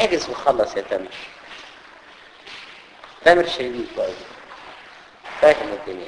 احجز وخلص يا تامر تامر شريف برضه فاهم الدنيا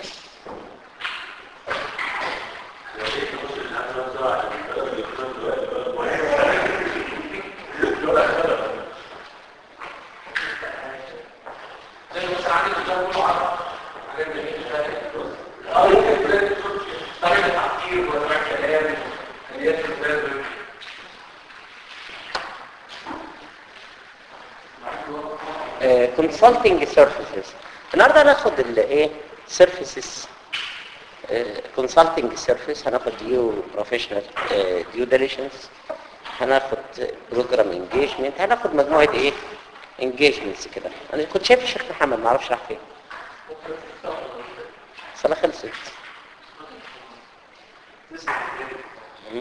كونسلتنج سيرفيسز النهارده هناخد الايه سيرفيسز كونسلتنج سيرفيس هناخد ديو بروفيشنال ديو ديليجنس هناخد بروجرام انجيجمنت هناخد مجموعه ايه انجيجمنتس كده انا كنت شايف الشيخ محمد ما اعرفش راح فين الصلاه خلصت مم.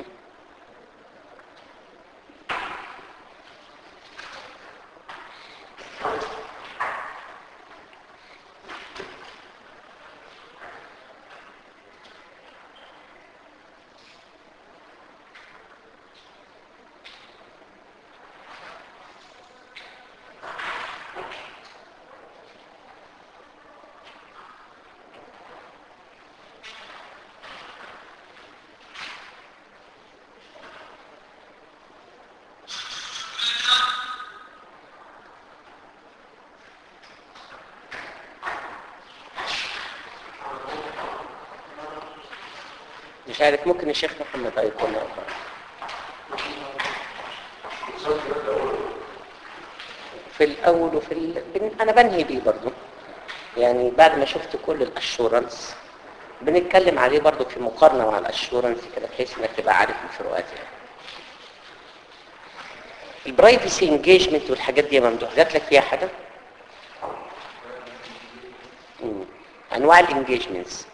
مش عارف ممكن الشيخ محمد هيكون في الاول وفي ال... بن- انا بنهي بيه برضو يعني بعد ما شفت كل الاشورنس بنتكلم عليه برضو في مقارنة مع الاشورنس كده بحيث انك تبقى عارف الفروقات يعني البرايفسي انجيجمنت والحاجات دي يا ممدوح جات لك فيها حاجة؟ مم. انواع الانجيجمنتس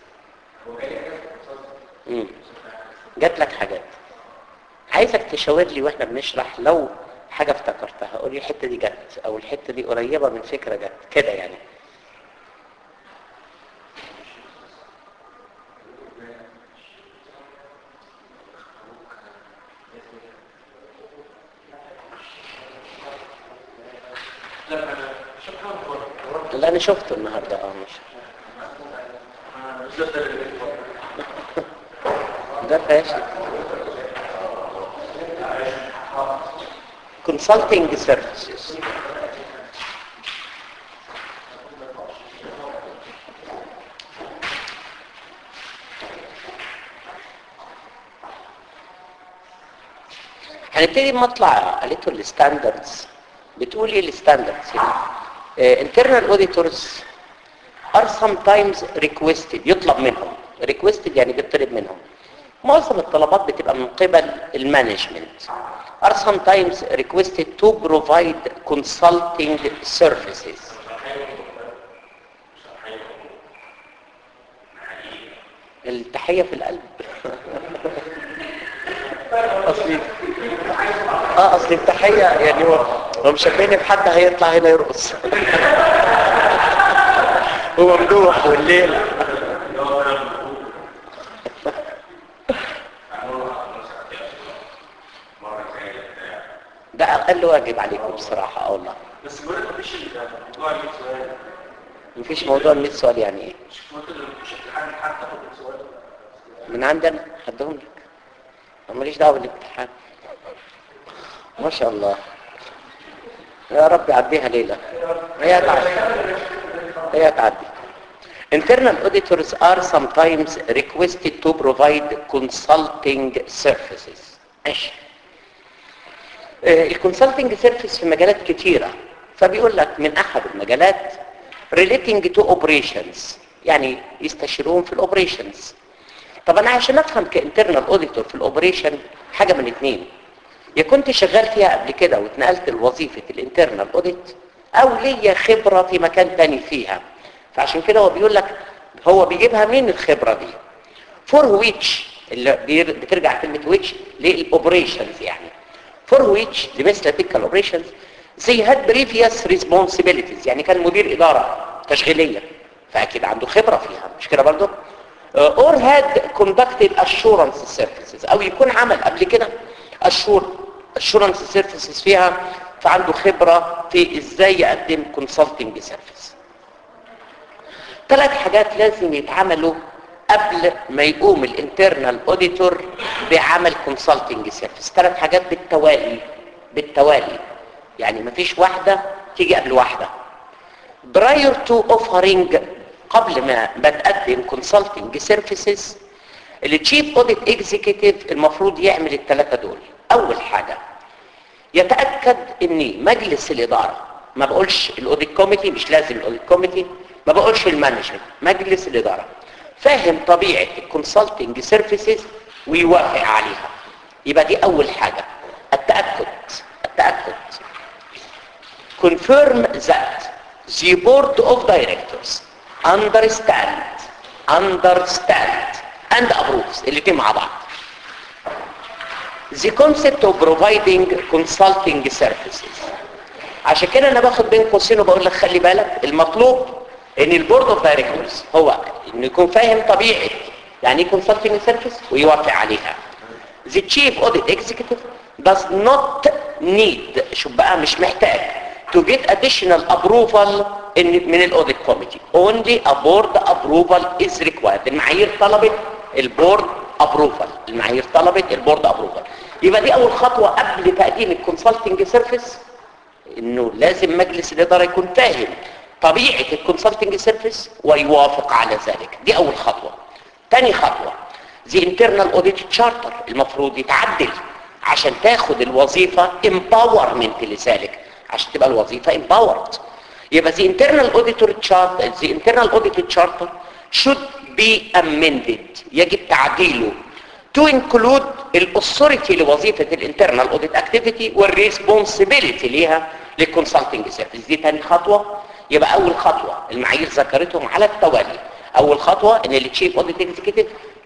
مم. جات لك حاجات عايزك تشاور لي واحنا بنشرح لو حاجة افتكرتها قول لي الحتة دي جت او الحتة دي قريبة من فكرة جت كده يعني لا انا شفته النهارده اه مش ده فاشل consulting services هنبتدي بمطلع قالته الستاندردز بتقول ايه الستاندردز يعني internal auditors are sometimes requested يطلب منهم requested يعني بيطلب منهم معظم الطلبات بتبقى من قبل المانجمنت are sometimes requested to provide consulting services التحية في القلب اصلي اه اصلي التحية يعني هو هو مشبهني بحد هيطلع هنا يرقص وممدوح والليل ده اقل واجب عليكم بصراحة اه والله بس بقول لك مفيش موضوع 100 سؤال مفيش موضوع 100 سؤال يعني ايه مش قلت له مش امتحان حد تاخد سؤال من عندنا هدهم لك أنا ماليش دعوه بالامتحان ما شاء الله يا رب يعديها ليله هي هتعدي هي هتعدي Internal auditors are sometimes requested to provide consulting services. ماشي. الكونسلتنج سيرفيس في مجالات كتيرة فبيقول لك من أحد المجالات relating to operations يعني يستشيرون في الاوبريشنز طب انا عشان افهم كانترنال اوديتور في الاوبريشن حاجه من اتنين يا كنت شغال فيها قبل كده واتنقلت لوظيفه الانترنال اوديت او ليا خبره في مكان تاني فيها فعشان كده هو بيقول لك هو بيجيبها من الخبره دي فور ويتش اللي بير- بترجع كلمه ويتش للاوبريشنز يعني فور ويتش domestic operations they had previous responsibilities يعني كان مدير اداره تشغيليه فاكيد عنده خبره فيها مش كده برضه or had conducted assurance services او يكون عمل قبل كده assure assurance services فيها فعنده خبرة في ازاي يقدم كونسلتنج سيرفيس ثلاث حاجات لازم يتعملوا قبل ما يقوم الانترنال اوديتور بعمل كونسلتنج سيرفيس ثلاث حاجات بالتوالي بالتوالي يعني مفيش واحدة تيجي قبل واحدة prior to offering قبل ما بتقدم consulting services التشيف اوديت اكزيكتيف المفروض يعمل الثلاثه دول اول حاجه يتاكد ان مجلس الاداره ما بقولش الاوديت كوميتي مش لازم الاوديت كوميتي ما بقولش المانجمنت مجلس الاداره فاهم طبيعه الكونسلتنج سيرفيسز ويوافق عليها يبقى دي اول حاجه التاكد التاكد confirm that the board of directors understand understand and approves الاتنين مع بعض the concept of providing consulting services عشان كده انا باخد بين قوسين وبقول لك خلي بالك المطلوب ان البورد اوف دايركتورز هو انه يكون فاهم طبيعه يعني ايه consulting service ويوافق عليها the chief audit executive does not need شوف بقى مش محتاج to get additional approval in, من الاوديت كوميتي only a board approval is required المعايير طلبت البورد ابروفال المعايير طلبت البورد ابروفال يبقى دي اول خطوه قبل تقديم الكونسلتنج سيرفيس انه لازم مجلس الاداره يكون فاهم طبيعه الكونسلتنج سيرفيس ويوافق على ذلك دي اول خطوه تاني خطوه زي انترنال اوديت تشارتر المفروض يتعدل عشان تاخد الوظيفه امباورمنت لذلك عشان تبقى الوظيفه امباورد يبقى the internal auditor chart the internal auditor charter should be amended يجب تعديله to include الاثوريتي لوظيفة الانترنال اوديت اكتيفيتي والريسبونسبيلتي ليها للكونسلتنج سيرفيس دي تاني خطوة يبقى اول خطوة المعايير ذكرتهم على التوالي اول خطوة ان التشيف اوديت اكزيكتيف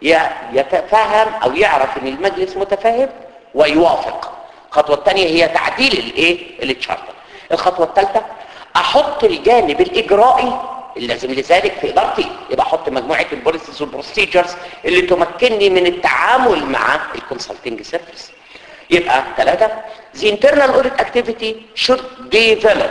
يتفهم او يعرف ان المجلس متفاهم ويوافق الخطوة الثانية هي تعديل الايه التشارتر الخطوة الثالثة احط الجانب الاجرائي اللازم لذلك في ادارتي يبقى احط مجموعه البوليسيز والبروسيجرز اللي تمكنني من التعامل مع الكونسلتنج سيرفيس يبقى ثلاثه the internal audit activity should develop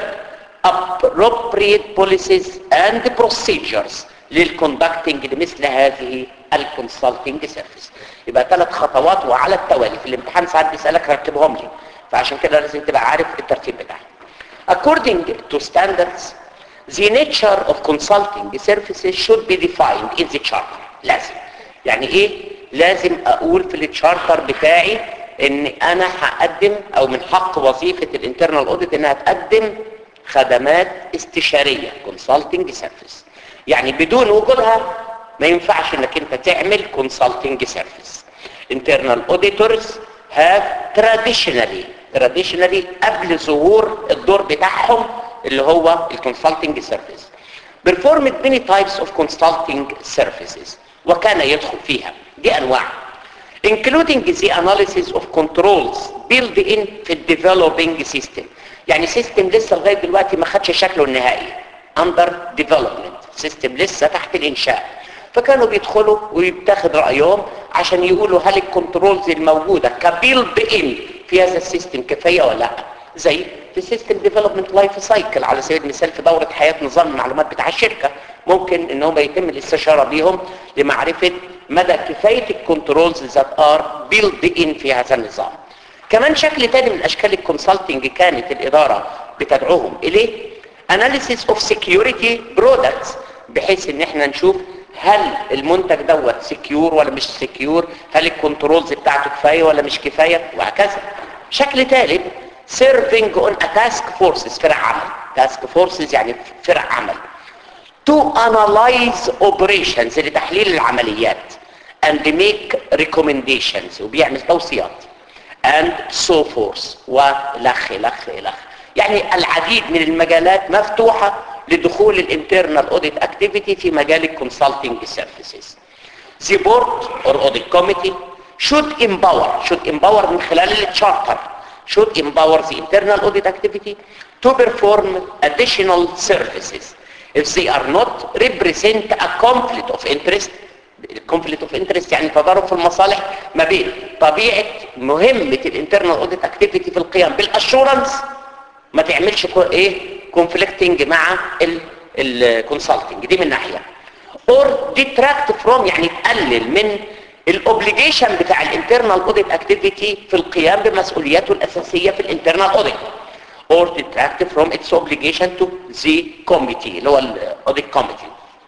appropriate policies and procedures للكوندكتنج لمثل هذه الكونسلتنج سيرفيس يبقى ثلاث خطوات وعلى التوالي في الامتحان ساعات بيسالك رتبهم لي فعشان كده لازم تبقى عارف الترتيب بتاعهم according to standards the nature of consulting services should be defined in the charter لازم يعني ايه لازم اقول في التشارتر بتاعي ان انا هقدم او من حق وظيفة الانترنال اوديت انها تقدم خدمات استشارية consulting service يعني بدون وجودها ما ينفعش انك انت تعمل consulting service internal auditors have traditionally traditionally قبل ظهور الدور بتاعهم اللي هو الكونسلتنج سيرفيس performed many types of consulting services وكان يدخل فيها دي انواع including the analysis of controls built in في الديفلوبينج system يعني سيستم لسه لغايه دلوقتي ما خدش شكله النهائي under development سيستم لسه تحت الانشاء فكانوا بيدخلوا ويتاخد رايهم عشان يقولوا هل الكنترولز الموجوده كبيلد ان في هذا السيستم كفايه ولا لا زي في سيستم ديفلوبمنت لايف سايكل على سبيل المثال في دوره حياه نظام المعلومات بتاع الشركه ممكن ان هم يتم الاستشاره بيهم لمعرفه مدى كفايه الكنترولز ذات ار بيلد ان في هذا النظام كمان شكل تاني من اشكال الكونسلتنج كانت الاداره بتدعوهم اليه اناليسيس اوف سكيورتي برودكتس بحيث ان احنا نشوف هل المنتج دوت سكيور ولا مش سكيور هل الكنترولز بتاعته كفايه ولا مش كفايه وهكذا شكل ثالث serving on a task forces فرق عمل task forces يعني فرق عمل to analyze operations لتحليل العمليات and make recommendations وبيعمل توصيات and so forth ولخ لخ لخ يعني العديد من المجالات مفتوحة لدخول الانترنال اوديت اكتيفيتي في مجال الكونسلتنج سيرفيسز The board or audit committee should empower should empower من خلال التشارتر should empower the internal audit activity to perform additional services if they are not represent a conflict of interest conflict of interest يعني تضارب في المصالح ما بين طبيعة مهمة الانترنال audit activity في القيام بالاشورنس ما تعملش كو ايه كونفليكتنج مع الكونسلتنج دي من ناحيه اور ديتراكت فروم يعني تقلل من الاوبليجيشن بتاع الانترنال اوديت اكتيفيتي في القيام بمسؤولياته الاساسيه في الانترنال اوديت or detract from its obligation to the committee اللي هو الاوديت committee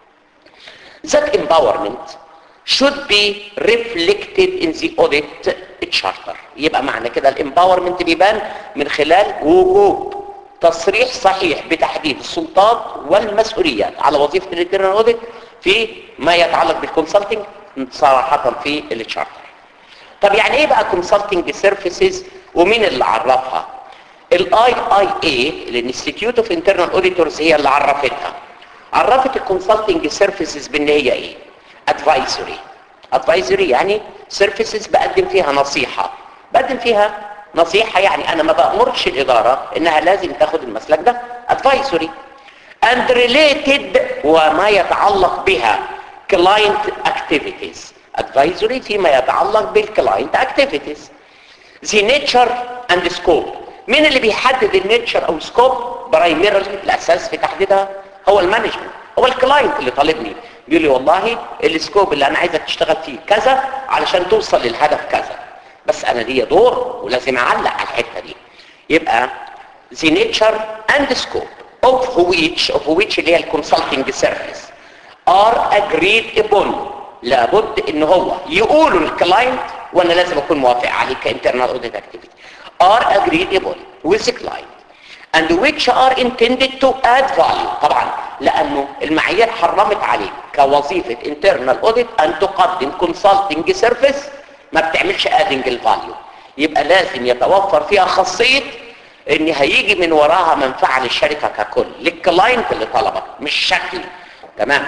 that empowerment should be reflected in the audit charter يبقى معنى كده الامباورمنت بيبان من خلال وجوب تصريح صحيح بتحديد السلطات والمسؤوليات على وظيفه الانترنال اوديت في ما يتعلق بالكونسلتنج صراحه في التشارتر طب يعني ايه بقى كونسلتنج سيرفيسز ومين اللي عرفها الاي اي اي الانستيتيوت اوف انترنال اوديتورز هي اللي عرفتها عرفت الكونسلتنج سيرفيسز بان هي ايه ادفايزري ادفايزري يعني سيرفيسز بقدم فيها نصيحه بقدم فيها نصيحه يعني انا ما بامرش الاداره انها لازم تاخد المسلك ده ادفايزري and related وما يتعلق بها client activities advisory فيما يتعلق بالكلاينت activities the nature and scope مين اللي بيحدد النيتشر او سكوب برايميرلي الاساس في تحديدها هو المانجمنت هو الكلاينت اللي طالبني بيقول لي والله السكوب اللي انا عايزك تشتغل فيه كذا علشان توصل للهدف كذا بس انا ليا دور ولازم اعلق على الحته دي يبقى the nature and scope of which of which اللي هي الكونسلتنج سيرفيس are agreed upon لابد ان هو يقولوا للكلاينت وانا لازم اكون موافق عليه كانترنال اوديت اكتيفيتي are agreed upon with the client and which are intended to add value طبعا لانه المعايير حرمت عليك كوظيفة internal audit ان تقدم consulting service ما بتعملش adding الفاليو يبقى لازم يتوفر فيها خاصية ان هيجي من وراها منفعة للشركة ككل للكلاينت اللي طلبك مش شكل تمام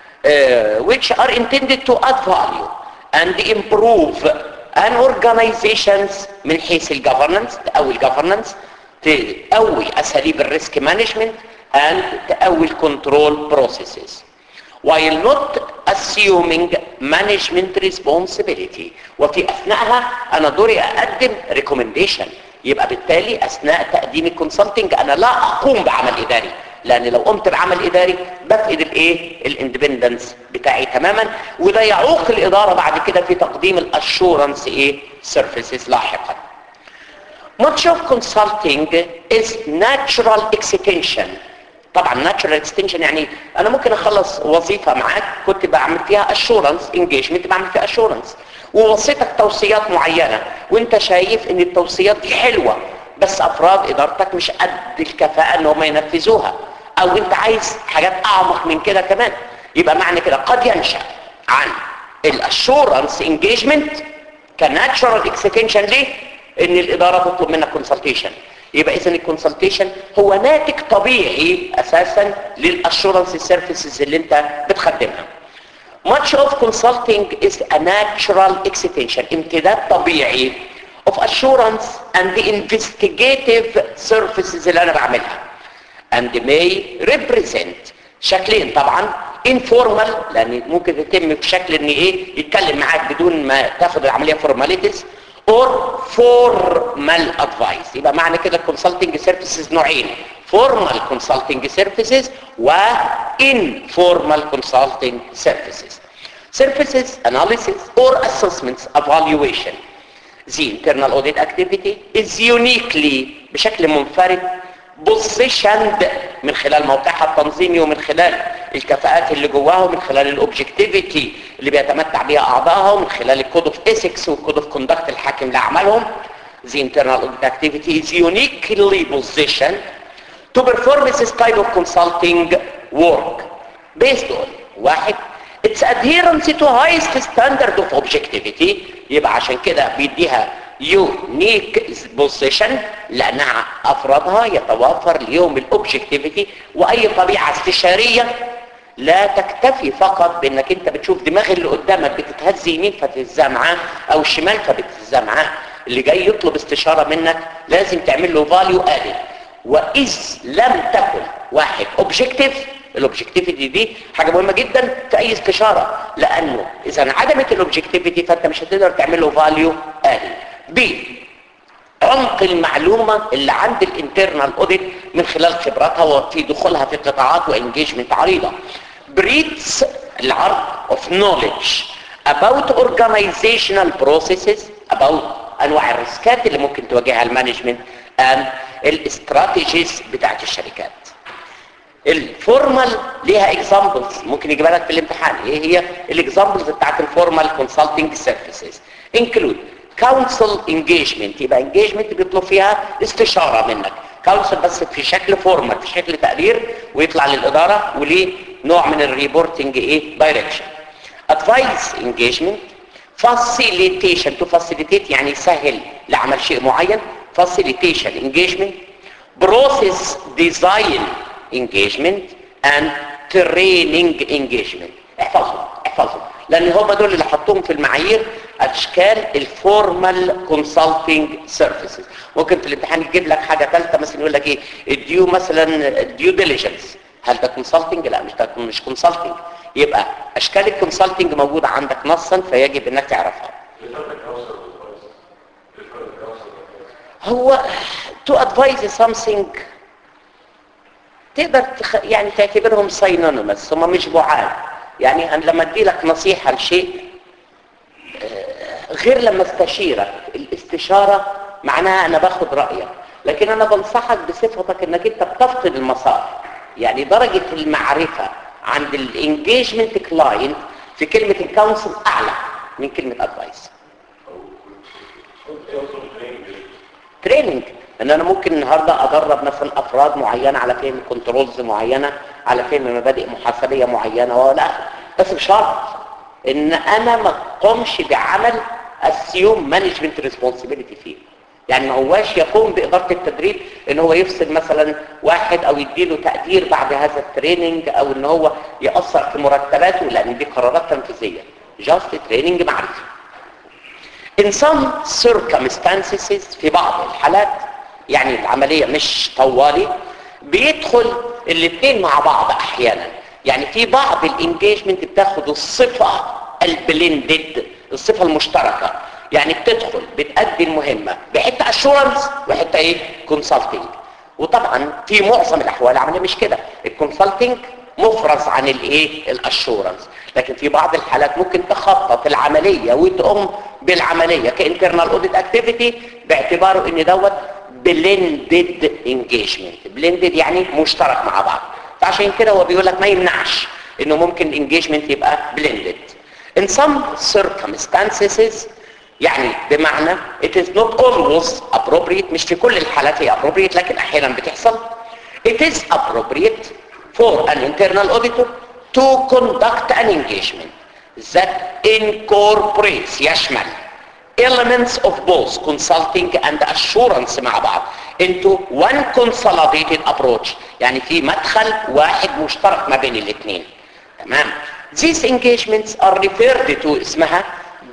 uh, which are intended to add value and improve an organizations من حيث الجفرنس تقوي الجفرنس تقوي اساليب الريسك مانجمنت and تقوي الكنترول بروسيسز while not assuming management responsibility وفي اثناءها انا دوري اقدم recommendation يبقى بالتالي اثناء تقديم الكونسلتنج انا لا اقوم بعمل اداري لان لو قمت بعمل اداري بفقد الايه الاندبندنس بتاعي تماما وده يعوق الاداره بعد كده في تقديم الاشورنس ايه سيرفيسز لاحقا much of consulting is natural extension طبعا natural extension يعني انا ممكن اخلص وظيفه معاك كنت بعمل فيها assurance engagement بعمل فيها assurance ووصيتك توصيات معينه وانت شايف ان التوصيات دي حلوه بس افراد ادارتك مش قد الكفاءه ان هم ينفذوها او انت عايز حاجات اعمق من كده كمان يبقى معنى كده قد ينشا عن الاشورنس انجيجمنت كناتشرال اكستنشن ليه ان الاداره تطلب منك كونسلتيشن يبقى اذا الكونسلتيشن هو ناتج طبيعي اساسا للاشورنس سيرفيسز اللي انت بتخدمها much of consulting is a natural extension امتداد طبيعي of assurance and the investigative services اللي انا بعملها and may represent شكلين طبعا informal لان ممكن يتم بشكل ان ايه يتكلم معاك بدون ما تاخد العمليه formalities or formal advice يبقى معنى كده consulting services نوعين formal consulting services و informal consulting services services analysis or assessments evaluation the internal audit activity is uniquely بشكل منفرد positioned من خلال موقعها التنظيمي ومن خلال الكفاءات اللي جواها ومن خلال الاوبجكتيفيتي اللي بيتمتع بها اعضائها ومن خلال الكود اوف ايثكس والكود اوف كوندكت الحاكم لاعمالهم the internal audit activity is uniquely positioned to perform this type of consulting work based on واحد its adherence to highest standard of objectivity يبقى عشان كده بيديها يونيك بوزيشن لانها افرادها يتوافر اليوم الاوبجكتيفيتي واي طبيعه استشاريه لا تكتفي فقط بانك انت بتشوف دماغ اللي قدامك بتتهز يمين فتهزها معاه او الشمال فبتهزها معاه اللي جاي يطلب استشاره منك لازم تعمل له فاليو ادد واذ لم تكن واحد اوبجكتيف الاوبجكتيفيتي دي حاجه مهمه جدا في اي استشاره لانه اذا انعدمت الاوبجكتيفيتي فانت مش هتقدر تعمل له فاليو ادد ب عمق المعلومة اللي عند الانترنال اوديت من خلال خبراتها وفي دخولها في قطاعات وانجيجمنت عريضة بريدز العرض of knowledge about organizational processes about انواع الريسكات اللي ممكن تواجهها المانجمنت and الاستراتيجيز بتاعت الشركات الفورمال ليها اكزامبلز ممكن يجيبها لك في الامتحان ايه هي الاكزامبلز بتاعت الفورمال كونسلتنج سيرفيسز انكلود كونسل انجيجمنت يبقى انجيجمنت بيطلب فيها استشاره منك كونسل بس في شكل فورمال في شكل تقرير ويطلع للاداره وليه نوع من الريبورتنج ايه دايركشن ادفايس انجيجمنت فاسيليتيشن تو فاسيليتيت يعني يسهل لعمل شيء معين فاسيليتيشن انجيجمنت بروسيس ديزاين engagement and training engagement احفظهم احفظهم لان هم دول اللي حطوهم في المعايير اشكال الفورمال كونسلتنج سيرفيسز ممكن في الامتحان يجيب لك حاجه ثالثه مثلا يقول لك ايه الديو مثلا الديو ديليجنس هل ده كونسلتنج لا مش ده مش كونسلتنج يبقى اشكال الكونسلتنج موجوده عندك نصا فيجب انك تعرفها هو to advise something تقدر تخ... يعني تعتبرهم ساينونيمس هم مش بعاد يعني أنا لما ادي لك نصيحة لشيء غير لما استشيرك الاستشارة معناها انا باخد رأيك لكن انا بنصحك بصفتك انك انت بتفقد المسار يعني درجة المعرفة عند الانجيجمنت كلاينت في كلمة الكونسل اعلى من كلمة ادفايس تريننج ان انا ممكن النهاردة ادرب مثلا افراد معينة على فهم كنترولز معينة على فهم مبادئ محاسبية معينة ولا بس بشرط ان انا ما اقومش بعمل assume management responsibility فيه يعني ما هواش يقوم بإدارة التدريب ان هو يفصل مثلا واحد او يديله تقدير بعد هذا التريننج او ان هو يأثر في مرتباته لان دي قرارات تنفيذية just training معرفي in some circumstances في بعض الحالات يعني العملية مش طوالي بيدخل الاثنين مع بعض احيانا يعني في بعض الانجيجمنت بتاخد الصفة البلندد الصفة المشتركة يعني بتدخل بتأدي المهمة بحتة اشورنس وحتة ايه كونسلتنج وطبعا في معظم الاحوال العملية مش كده الكونسلتنج مفرز عن الايه الاشورنس لكن في بعض الحالات ممكن تخطط العملية وتقوم بالعملية كانترنال اوديت اكتيفيتي باعتباره ان دوت بلندد انجيجمنت بلندد يعني مشترك مع بعض فعشان كده هو بيقول لك ما يمنعش انه ممكن الانجيجمنت يبقى بلندد in some circumstances يعني بمعنى it is not always appropriate مش في كل الحالات هي appropriate لكن احيانا بتحصل it is appropriate for an internal auditor to conduct an engagement that incorporates يشمل elements of both consulting and assurance مع بعض into one consolidated approach يعني في مدخل واحد مشترك ما بين الاثنين تمام these engagements are referred to اسمها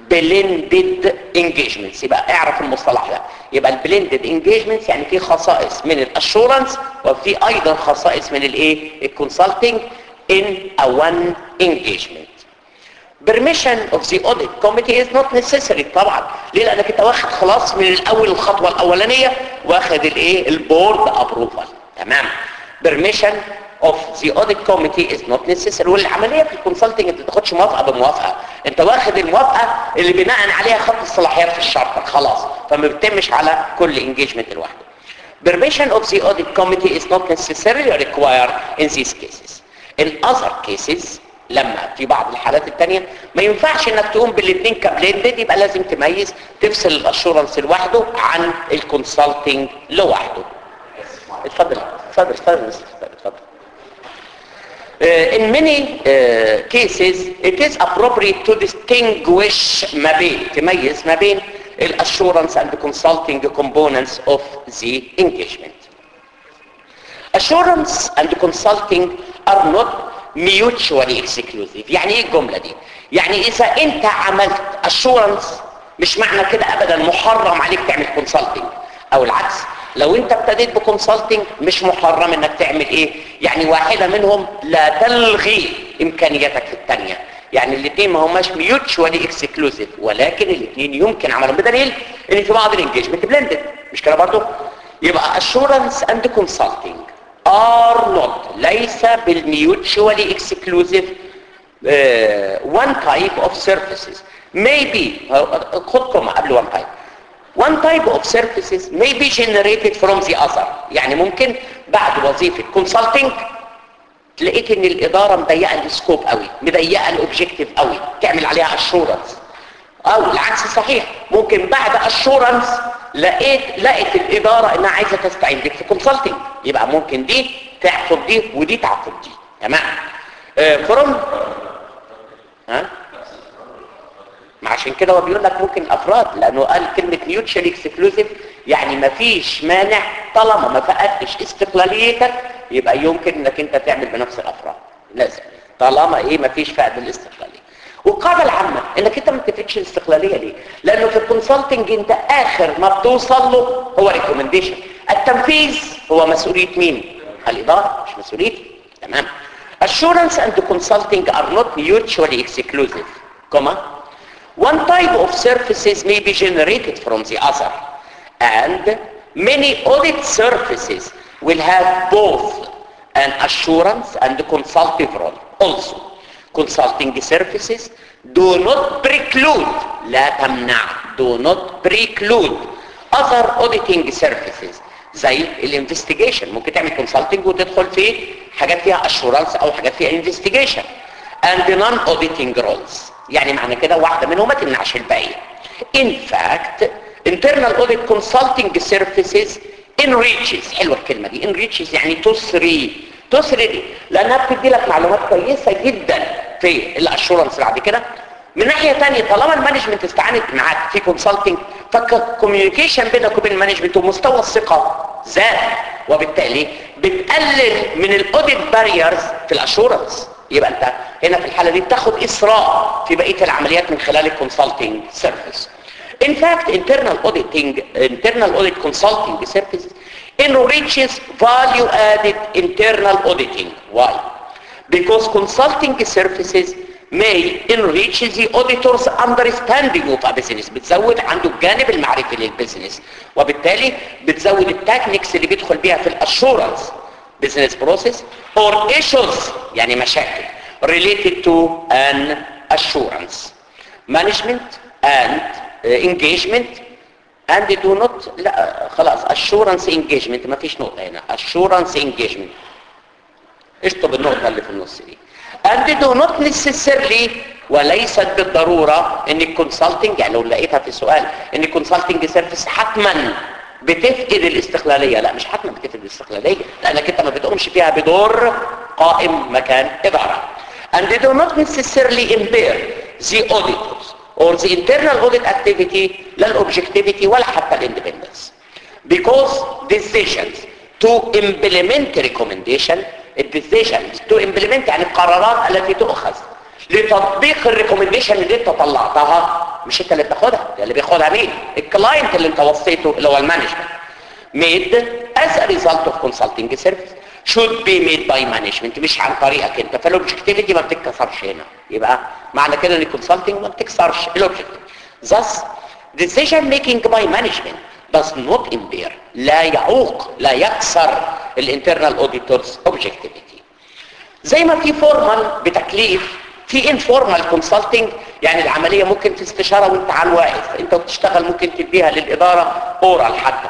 blended engagements يبقى اعرف المصطلح ده يبقى البلندد engagements يعني في خصائص من الاشورنس وفي ايضا خصائص من الايه الكونسلتنج in a one engagement permission of the audit committee is not necessary طبعا ليه لانك انت واخد خلاص من الاول الخطوه الاولانيه واخد الايه البورد ابروفال تمام permission of the audit committee is not necessary والعمليه في الكونسلتنج انت ما تاخدش موافقه بموافقه انت واخد الموافقه اللي بناء عليها خط الصلاحيات في الشرطه خلاص فما بتتمش على كل انجيجمنت لوحده permission of the audit committee is not necessarily required in these cases in other cases لما في بعض الحالات التانية ما ينفعش انك تقوم بالاثنين كبلندد يبقى لازم تميز تفصل الاشورنس لوحده عن الكونسلتنج لوحده اتفضل اتفضل اتفضل اتفضل اتفضل Uh, in many uh, cases it is appropriate to distinguish ما بين تميز ما بين الاسsurance and the consulting components of the engagement assurance and consulting are not mutually exclusive يعني ايه الجملة دي يعني اذا انت عملت assurance مش معنى كده ابدا محرم عليك تعمل consulting او العكس لو انت ابتديت بكونسلتنج مش محرم انك تعمل ايه يعني واحدة منهم لا تلغي امكانياتك في الثانيه يعني الاثنين ما هماش ميوتشوالي اكسكلوزيف ولكن الاثنين يمكن عملهم بدليل ان في بعض الانجيجمنت بلندد مش كده برضو يبقى assurance and consulting are not ليس بالmutually exclusive uh, one type of services maybe خد كوما قبل one type one type of services may be generated from the other يعني ممكن بعد وظيفة consulting لقيت ان الاداره مضيقه السكوب قوي مضيقه الاوبجكتيف قوي تعمل عليها اشورنس او العكس صحيح ممكن بعد اشورنس لقيت لقيت الاداره انها عايزه تستعين بك في كونسلتنج يبقى ممكن دي تعقب دي ودي تعقب دي تمام فروم ها ما عشان كده هو بيقول لك ممكن افراد لانه قال كلمه ميوتشال اكسكلوسيف يعني ما فيش مانع طالما ما فقدتش استقلاليتك يبقى يمكن انك انت تعمل بنفس الافراد لازم طالما ايه ما فيش فقد الاستقلاليه والقاعده العامه انك انت ما تفقدش الاستقلاليه ليه لانه في الكونسلتنج انت اخر ما بتوصل له هو ريكومنديشن التنفيذ هو مسؤوليه مين الاداره مش مسؤوليتي تمام assurance and consulting are not mutually exclusive comma one type of services may be generated from the other and many audit services will have both an assurance and consultative role also consulting services do not preclude لا تمنع do not preclude other auditing services زي الانفستيجيشن ممكن تعمل كونسلتنج وتدخل في حاجات فيها اشورنس او حاجات فيها انفستيجيشن and non auditing roles يعني معنى كده واحده منهم ما تمنعش الباقيه in fact internal audit consulting services enriches حلوه الكلمه دي enriches يعني تسري تسري دي لانها بتدي لك معلومات كويسه جدا في الاشورنس بعد كده من ناحيه ثانيه طالما المانجمنت استعانت معاك في كونسلتنج فالكوميونيكيشن بينك وبين المانجمنت ومستوى الثقه زاد وبالتالي بتقلل من الاوديت باريرز في الاشورنس يبقى انت هنا في الحاله دي بتاخد اسراء في بقيه العمليات من خلال الكونسلتنج سيرفيس In fact, internal auditing, internal audit consulting service enriches value-added internal auditing. Why? Because consulting services may enrich the auditor's understanding of a business بتزود عنده الجانب المعرفي للبزنس وبالتالي بتزود التكنيكس اللي بيدخل بيها في الاشورنس business process or issues يعني مشاكل related to an assurance management and uh, engagement and do not لا خلاص assurance engagement ما فيش نقطة هنا assurance engagement اشطب النقطة اللي في النص دي and do not necessarily وليست بالضرورة ان الكونسلتنج يعني لو لقيتها في سؤال ان الكونسلتنج سيرفيس حتما بتفقد الاستقلالية لا مش حتما بتفقد الاستقلالية لانك انت ما بتقومش فيها بدور قائم مكان ادارة and they do not necessarily impair the auditors or the internal audit activity لا الاوبجكتيفيتي ولا حتى الاندبندنس because decisions to implement recommendation الديسيشنز to implement يعني القرارات التي تؤخذ لتطبيق الريكومنديشن اللي انت طلعتها مش انت اللي بتاخدها ده اللي بياخدها مين الكلاينت اللي انت وصيته اللي هو المانجمنت made as a result of consulting service should be made by management مش عن طريقك انت فالاوبجكتيفيتي ما بتتكسرش هنا يبقى معنى كده ان الكونسلتنج ما بتكسرش الاوبجكتيف thus decision making by management does not impair لا يعوق لا يكسر الانترنال اوديتورز اوبجكتيفيتي زي ما في فورمال بتكليف في انفورمال كونسلتنج يعني العمليه ممكن في استشاره وانت على الواقف انت بتشتغل ممكن تديها للاداره اورال حتى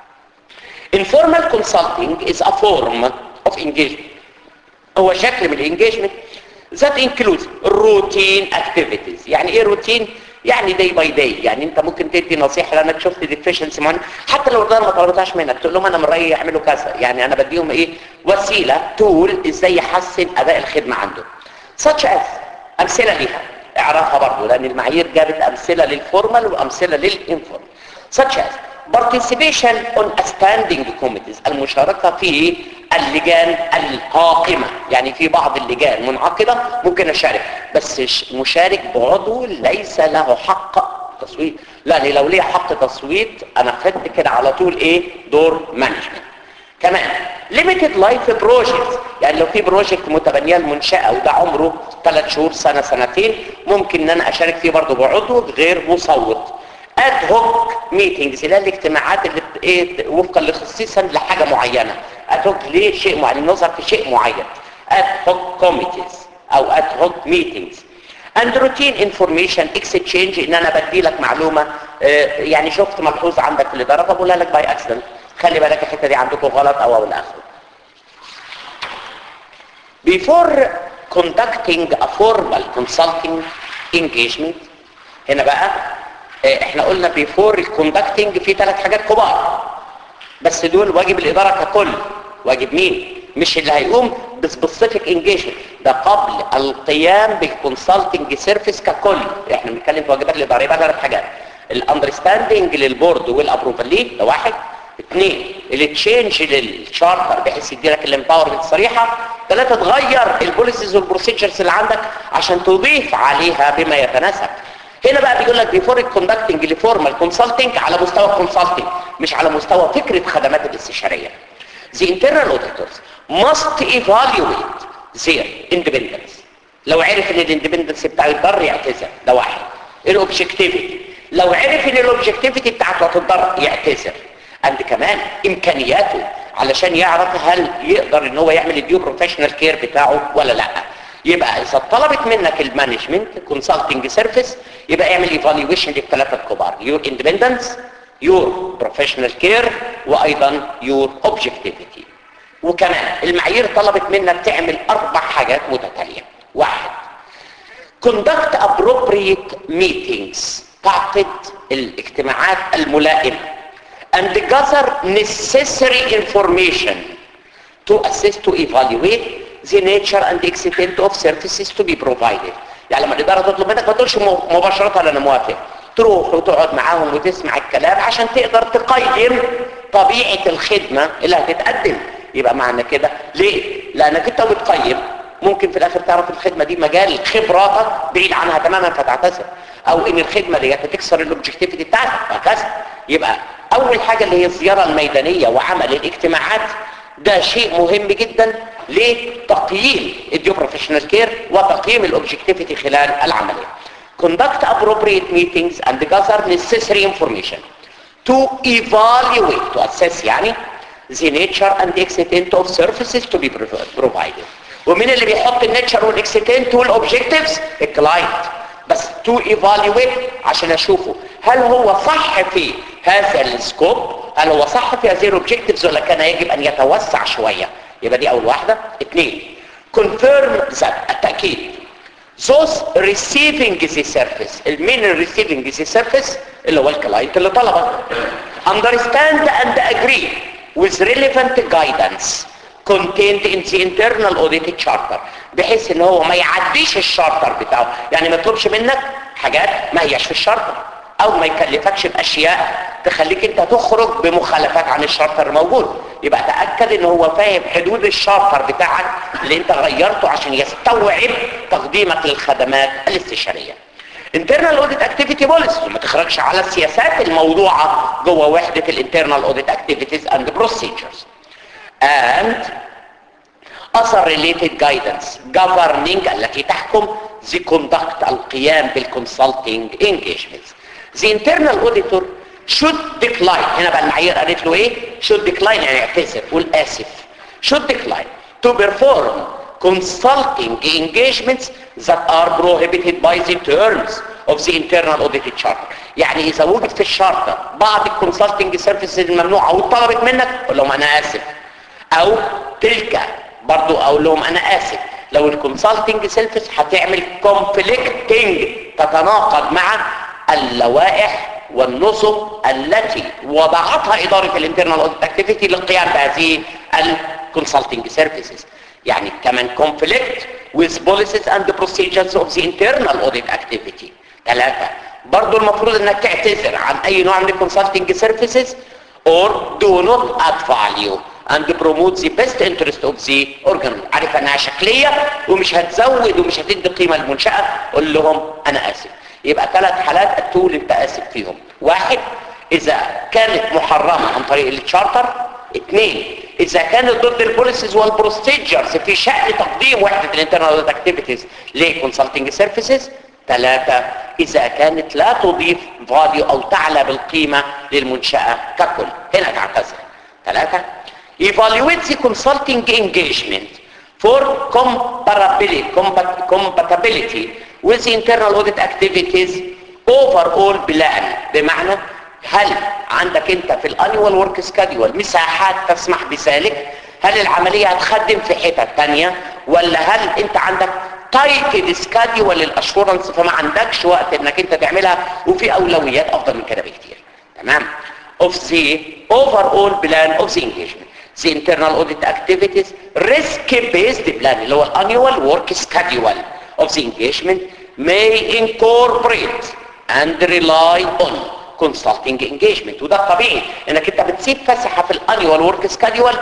informal consulting is a form of engagement هو شكل من الانجيجمنت that includes routine activities يعني ايه روتين يعني day by day يعني انت ممكن تدي نصيحه لانك شفت deficiency معين حتى لو الاداره ما طلبتهاش منك تقول لهم انا من رايي يعملوا كذا يعني انا بديهم ايه وسيله تول ازاي يحسن اداء الخدمه عنده such as امثله ليها اعرفها برضه لان المعايير جابت امثله للفورمال وامثله للانفورمال such as participation on a standing committees المشاركة في اللجان القائمة يعني في بعض اللجان منعقدة ممكن أشارك بس مشارك بعضو ليس له حق تصويت لأن لو ليه حق تصويت أنا خدت كده على طول إيه دور مانجمنت كمان limited life projects يعني لو في بروجكت متبنيه المنشاه وده عمره 3 شهور سنه سنتين ممكن ان انا اشارك فيه برضه بعضو غير مصوت اد هوك ميتنجز اللي هي الاجتماعات اللي بت- ايه وفقا خصيصا لحاجه معينه اد هوك ليه شيء معين نظر في شيء معين اد هوك كوميتيز او اد هوك ميتنجز اند روتين انفورميشن اكسشينج ان انا بدي لك معلومه آه، يعني شفت ملحوظه عندك في الاداره فبقولها لك باي اكسيدنت خلي بالك الحته دي عندكم غلط او او الاخر before conducting a formal consulting engagement هنا بقى آه، احنا قلنا before conducting في ثلاث حاجات كبار بس دول واجب الإدارة ككل واجب مين مش اللي هيقوم بسبيسيفيك انجيجمنت ده قبل القيام بالكونسلتنج سيرفيس ككل احنا بنتكلم في واجبات الإدارة يبقى ثلاث حاجات الاندرستاندنج للبورد والابروفال ليه ده واحد اثنين التشينج للشارتر بحيث يدي لك الامباورمنت الصريحه ثلاثه تغير البوليسيز والبروسيجرز اللي عندك عشان تضيف عليها بما يتناسب هنا بقى بيقول لك بيفور الكوندكتنج لفورمال كونسلتنج على مستوى الكونسلتنج مش على مستوى فكره خدمات الاستشاريه The internal auditors must evaluate their independence لو عرف ان الاندبندنس بتاعه يتضر يعتذر ده واحد الاوبجكتيفيتي لو عرف ان الاوبجكتيفيتي بتاعته هتتضر يعتذر عند كمان امكانياته علشان يعرف هل يقدر ان هو يعمل الديو بروفيشنال كير بتاعه ولا لا يبقى اذا طلبت منك المانجمنت كونسلتنج سيرفيس يبقى اعمل ايفالويشن للثلاثه الكبار يور اندبندنس يور بروفيشنال كير وايضا يور اوبجكتيفيتي وكمان المعايير طلبت منك تعمل اربع حاجات متتاليه واحد conduct appropriate meetings تعقد الاجتماعات الملائمه and gather necessary information to assist to evaluate the nature and extent of services to be provided يعني لما الإدارة تطلب منك ما تقولش م- مباشرة أنا موافق تروح وتقعد معاهم وتسمع الكلام عشان تقدر تقيم طبيعة الخدمة اللي هتتقدم يبقى معنى كده ليه؟ لأنك أنت بتقيم ممكن في الآخر تعرف الخدمة دي مجال خبراتك بعيد عنها تماما فتعتذر أو إن الخدمة دي هتكسر الأوبجكتيفيتي بتاعتك وهكذا يبقى أول حاجة اللي هي الزيارة الميدانية وعمل الاجتماعات ده شيء مهم جدا لتقييم الديو بروفيشنال كير وتقييم الاوبجكتيفيتي خلال العمليه. Conduct appropriate meetings and gather necessary information to evaluate to assess يعني the nature and the extent of services to be provided. ومين اللي بيحط النيتشر والاكستنت والاوبجكتيفز؟ الكلاينت. بس تو ايفالويت عشان اشوفه هل هو صح في هذا السكوب هل هو صح في هذه الاوبجكتيفز ولا كان يجب ان يتوسع شويه يبقى دي اول واحده اثنين confirm that التاكيد those receiving the service المين receiving the service اللي هو الكلاينت اللي طلبه understand and agree with relevant guidance contained in the internal audit charter بحيث ان هو ما يعديش الشارتر بتاعه يعني ما يطلبش منك حاجات ما هياش في الشارتر او ما يكلفكش باشياء تخليك انت تخرج بمخالفات عن الشارتر الموجود يبقى تاكد ان هو فاهم حدود الشارتر بتاعك اللي انت غيرته عشان يستوعب تقديمك للخدمات الاستشاريه internal audit activity policy ما تخرجش على السياسات الموضوعه جوه وحده الانترنال audit activities and procedures and other related guidance governing التي تحكم the conduct القيام بالconsulting engagements the internal auditor should decline هنا بقى المعايير قالت له ايه should decline يعني يعتذر قول اسف should decline to perform consulting engagements that are prohibited by the terms of the internal audited charter يعني اذا وجد في الشارتر بعض الكونسلتنج سيرفيسز الممنوعه وطلبت منك قول لهم انا اسف او تلك برضو اقول لهم انا اسف لو الكونسلتنج سيرفيس هتعمل كونفليكتنج تتناقض مع اللوائح والنظم التي وضعتها اداره الانترنال اوديت اكتيفيتي للقيام بهذه الكونسلتنج سيرفيسز يعني كمان conflict with policies and the procedures of the internal audit activity ثلاثة برضو المفروض انك تعتذر عن اي نوع من الكونسلتنج سيرفيسز or do not add value and promote the best interest of the organ عارف انها شكلية ومش هتزود ومش هتدي قيمة للمنشأة قول لهم انا اسف يبقى ثلاث حالات التول انت اسف فيهم واحد اذا كانت محرمة عن طريق التشارتر اثنين اذا كانت ضد البوليسيز والبروسيجرز في شأن تقديم وحدة الانترنال اكتيفيتيز لكونسلتنج سيرفيسز ثلاثة اذا كانت لا تضيف فاليو او تعلى بالقيمة للمنشأة ككل هنا تعتذر ثلاثة evaluate the consulting engagement for comparability, compat- compatibility with the internal audit activities overall plan بمعنى هل عندك انت في الانيوال ورك سكادول مساحات تسمح بذلك هل العملية هتخدم في حتة تانية ولا هل انت عندك تايتد سكادول للاشورنس فما عندكش وقت انك انت تعملها وفي اولويات افضل من كده بكتير تمام of the overall plan of the engagement the internal audit activities risk based plan اللي هو الانيوال ورك schedule of the engagement may incorporate and rely on consulting engagement وده الطبيعي انك انت بتسيب فسحه في الانيوال ورك سكادول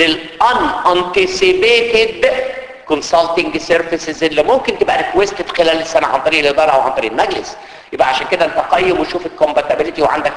للان anticipated consulting services اللي ممكن تبقى ريكويستد خلال السنه عن طريق الاداره او عن طريق المجلس يبقى عشان كده انت قيم وشوف الكومباتيبيليتي وعندك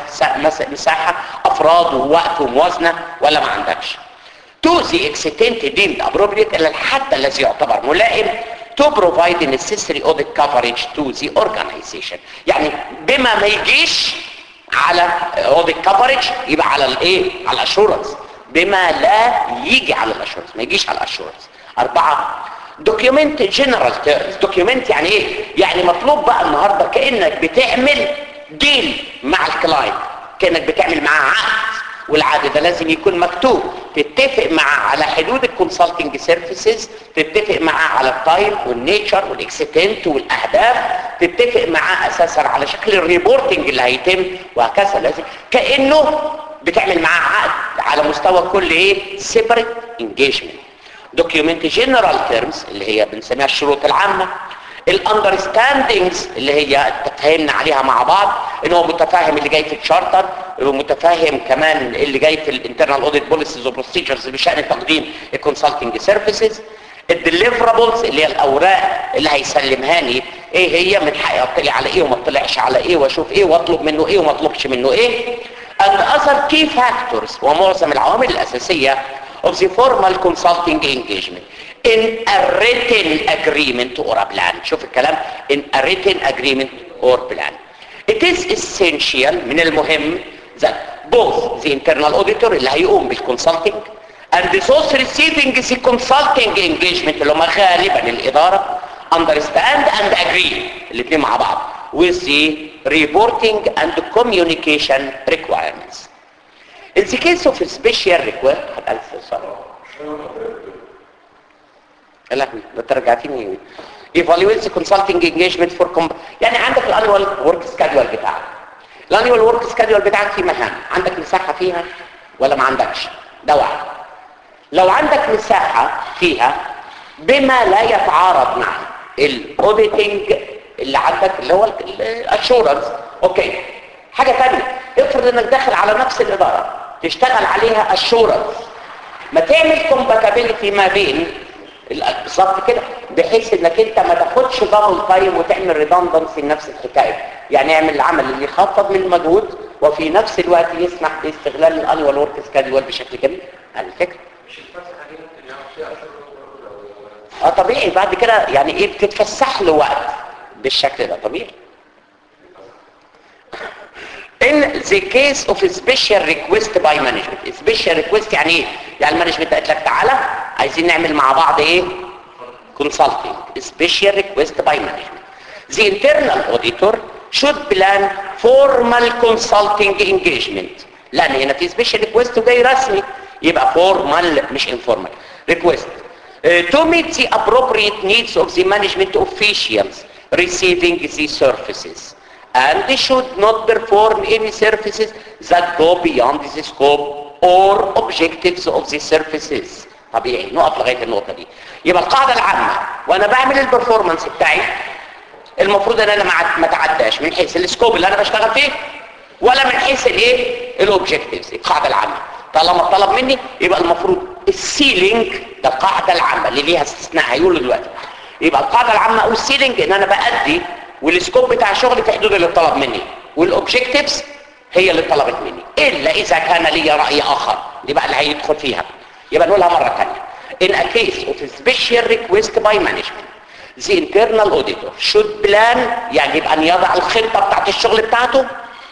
مساحه افراد ووقت وموازنه ولا ما عندكش to the extent deemed appropriate الى الحد الذي يعتبر ملائم to provide the necessary audit coverage to the organization يعني بما ما يجيش على audit coverage يبقى على الايه على الاشورنس بما لا يجي على الاشورنس ما يجيش على الاشورنس اربعة دوكيومنت جنرال تيرمز دوكيومنت يعني ايه يعني مطلوب بقى النهارده كانك بتعمل ديل مع الكلاينت كانك بتعمل معاه عقد والعقد ده لازم يكون مكتوب تتفق معاه على حدود الكونسلتنج سيرفيسز تتفق معاه على التايم والنيتشر والاكستنت والاهداف تتفق معاه اساسا على شكل الريبورتنج اللي هيتم وهكذا لازم كانه بتعمل معاه عقد على مستوى كل ايه سيبريت انجيجمنت دوكيومنت جنرال تيرمز اللي هي بنسميها الشروط العامه الاندرستاندينجز اللي هي اتفاهمنا عليها مع بعض ان هو متفاهم اللي جاي في الشارتر ومتفاهم كمان اللي جاي في الانترنال اوديت بوليسيز وبروسيجرز بشان تقديم الكونسلتنج سيرفيسز الديليفرابلز اللي هي الاوراق اللي هيسلمهاني ايه هي من حقي اطلع على ايه وما اطلعش على ايه واشوف ايه واطلب منه ايه وما اطلبش منه ايه and other key factors ومعظم العوامل الاساسيه of the formal consulting engagement in a written agreement or a plan شوف الكلام in a written agreement or plan it is essential من المهم that both the internal auditor اللي هيقوم بالconsulting and those receiving the consulting engagement اللي هم غالبا الإدارة understand and agree الاثنين مع بعض with the reporting and communication requirements in the case of special request لا انت رجعتني evaluate the consulting engagement for comp... يعني عندك الانوال ورك سكادول بتاعك الانوال ورك سكادول بتاعك فيه مهام عندك مساحه فيها ولا ما عندكش ده واحد لو عندك مساحه فيها بما لا يتعارض مع الاوديتنج اللي عندك اللي هو الاشورنس اوكي حاجه ثانيه افرض انك داخل على نفس الاداره تشتغل عليها اشورنس ما تعمل كومباتيبيليتي ما بين بالظبط كده بحيث انك انت ما تاخدش دبل تايم وتعمل ريدندنسي لنفس الحكايه يعني اعمل العمل اللي يخفض من المجهود وفي نفس الوقت يسمح باستغلال الانوال ورك سكادول بشكل كبير على الفكره مش الفسحه دي ممكن يقعد فيها اشهر اه طبيعي بعد كده يعني ايه بتتفسح له وقت بالشكل ده طبيعي in the case of a special request by management special request يعني ايه يعني المانجمنت قالت لك تعالى عايزين نعمل مع بعض ايه consulting special request by management the internal auditor should plan formal consulting engagement لان هنا في special request وجاي رسمي يبقى formal مش informal request uh, to meet the appropriate needs of the management officials receiving the services and they should not perform any services that go beyond the scope or objectives of the services طبيعي نقف لغايه النقطه دي يبقى القاعده العامه وانا بعمل البرفورمانس بتاعي المفروض ان انا ما اتعداش من حيث السكوب اللي انا بشتغل فيه ولا من حيث الايه الاوبجكتيفز القاعده العامه طالما طلب مني يبقى المفروض السيلينج ده القاعده العامه اللي ليها استثناء هيقولوا دلوقتي يبقى القاعده العامه او السيلينج ان انا بادي والسكوب بتاع شغلي في حدود اللي طلب مني والاوبجكتيفز هي اللي طلبت مني الا اذا كان لي راي اخر دي بقى اللي هيدخل فيها يبقى نقولها مره ثانيه in a case of a special request by management the internal auditor should plan يجب ان يضع الخطة بتاعت الشغل بتاعته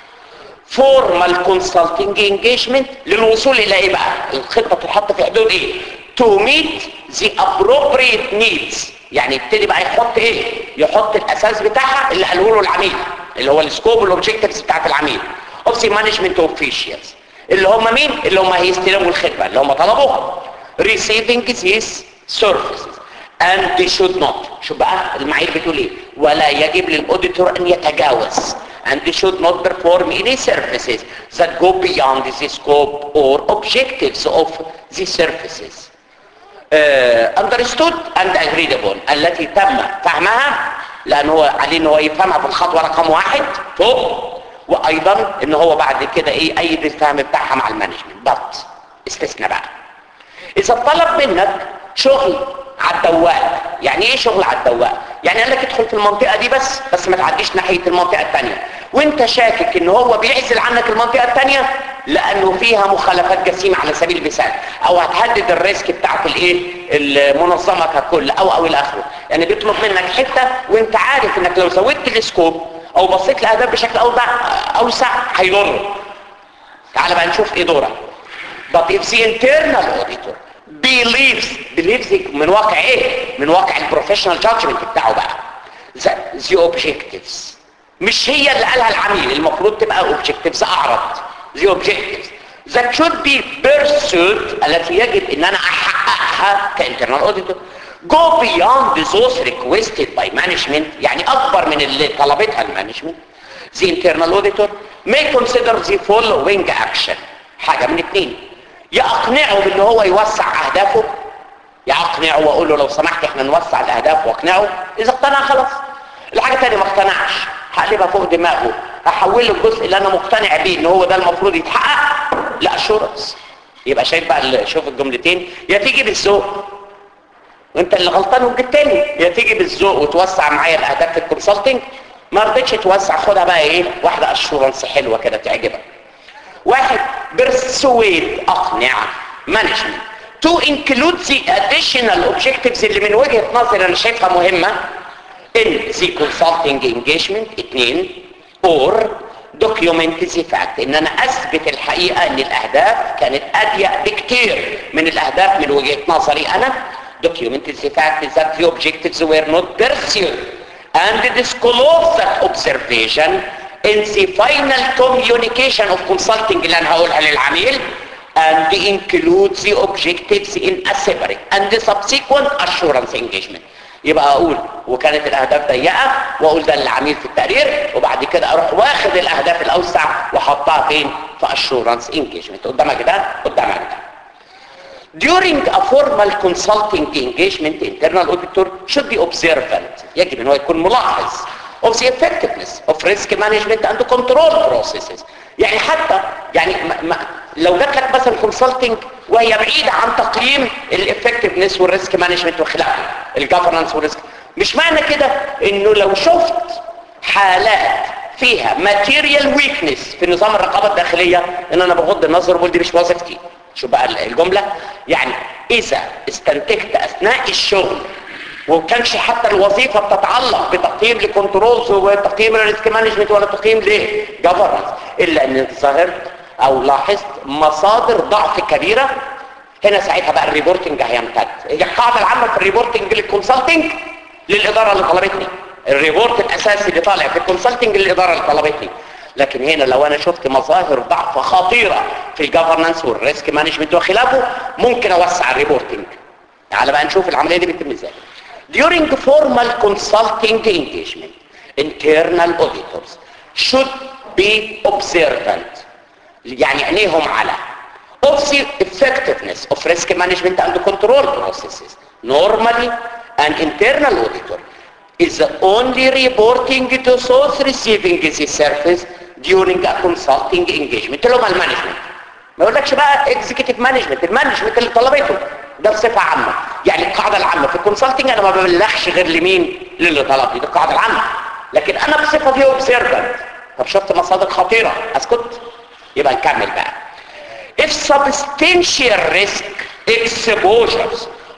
formal consulting engagement للوصول الى ايه بقى الخطة تتحط في حدود ايه to meet the appropriate needs يعني يبتدي بقى يحط ايه يحط الاساس بتاعها اللي قاله له العميل اللي هو السكوب والاوبجكتيفز بتاعت العميل of the management officials اللي هم مين اللي هم هيستلموا الخدمة اللي هم طلبوها receiving these services and they should not شو بقى المعايير بتقول ايه ولا يجب للاوديتور ان يتجاوز and they should not perform any services that go beyond the scope or objectives of the services uh, understood and agreed upon التي تم فهمها لان هو عليه ان هو يفهمها في الخطوه رقم واحد فوق وايضا ان هو بعد كده ايه ايد الفهم بتاعها مع المانجمنت بط استثنى بقى اذا طلب منك شغل على الدواء يعني ايه شغل على الدواء يعني قال لك ادخل في المنطقه دي بس بس ما تعديش ناحيه المنطقه الثانيه وانت شاكك ان هو بيعزل عنك المنطقه الثانيه لانه فيها مخالفات جسيمه على سبيل المثال او هتهدد الريسك بتاعت الايه المنظمه ككل او او الى اخره يعني بيطلب منك حته وانت عارف انك لو زودت السكوب او بصيت لاهداف بشكل اوضح اوسع هيضر تعال بقى نشوف ايه دورك but if the internal auditor believes believes من واقع ايه من واقع البروفيشنال جادجمنت بتاعه بقى the, the objectives مش هي اللي قالها العميل المفروض تبقى objectives اعرض the objectives that should be pursued التي يجب ان انا احققها كانترنال auditor go beyond those requested by management يعني اكبر من اللي طلبتها المانجمنت the internal auditor may consider the following action حاجة من اتنين يا اقنعه بان هو يوسع اهدافه يا اقنعه واقول له لو سمحت احنا نوسع الاهداف واقنعه اذا اقتنع خلاص الحاجة تانية ما اقتنعش هقلبها فوق دماغه هحوله الجزء اللي انا مقتنع بيه ان هو ده المفروض يتحقق لا اشورنس يبقى شايف بقى شوف الجملتين يا تيجي بالذوق وانت اللي غلطان والجي التاني يا تيجي بالذوق وتوسع معايا الاهداف في الكونسلتنج ما رضيتش توسع خدها بقى ايه واحده اشورنس حلوه كده تعجبك واحد برسويد اقنع مانجمنت تو انكلود ذا اديشنال اوبجكتيفز اللي من وجهه نظري انا شايفها مهمه ان ذا كونسلتنج انجيجمنت اثنين اور دوكيومنت ذا فاكت ان انا اثبت الحقيقه ان الاهداف كانت اضيق بكتير من الاهداف من وجهه نظري انا document the fact that the objectives were not pursued and disclose that observation in the final communication of consulting اللي انا هقولها للعميل and include the objectives in a separate and the subsequent assurance engagement يبقى اقول وكانت الاهداف ضيقه واقول ده للعميل في التقرير وبعد كده اروح واخد الاهداف الاوسع واحطها فين في assurance engagement قدامك ده قدامك ده during a formal consulting engagement internal auditor should be observant يجب ان هو يكون ملاحظ of the effectiveness of risk management and control processes يعني حتى يعني ما ما لو جات لك مثلا consulting وهي بعيدة عن تقييم الeffectiveness والريسك مانجمنت وخلافه الجفرنس والريسك مش معنى كده انه لو شفت حالات فيها material weakness في نظام الرقابة الداخلية ان انا بغض النظر وبقول دي مش وظيفتي شو بقى الجملة يعني اذا استنتجت اثناء الشغل وكانش حتى الوظيفة بتتعلق بتقييم لكنترولز وتقييم للريسك مانجمنت ولا تقييم لجفرنس الا ان ظهرت او لاحظت مصادر ضعف كبيرة هنا ساعتها بقى الريبورتنج هيمتد هي القاعدة العامة في الريبورتنج للكونسلتنج للإدارة اللي طلبتني الريبورت الأساسي اللي طالع في الكونسلتنج للإدارة اللي طلبتني لكن هنا لو انا شفت مظاهر ضعف خطيرة في الجفرنس والريسك مانجمنت وخلافه ممكن اوسع الريبورتنج تعال بقى نشوف العملية دي بتتم ازاي during formal consulting engagement internal auditors should be observant يعني عينيهم على of the effectiveness of risk management and control processes normally an internal auditor is only reporting to those receiving the service during a consulting engagement اللي هم المانجمنت ما يقولكش بقى executive management المانجمنت اللي طلبته ده بصفة عامة يعني القاعدة العامة في الكونسلتنج انا ما ببلغش غير لمين للي طلبني دي القاعدة العامة لكن انا بصفة دي observant طب شفت مصادر خطيرة اسكت يبقى نكمل بقى if substantial risk exposures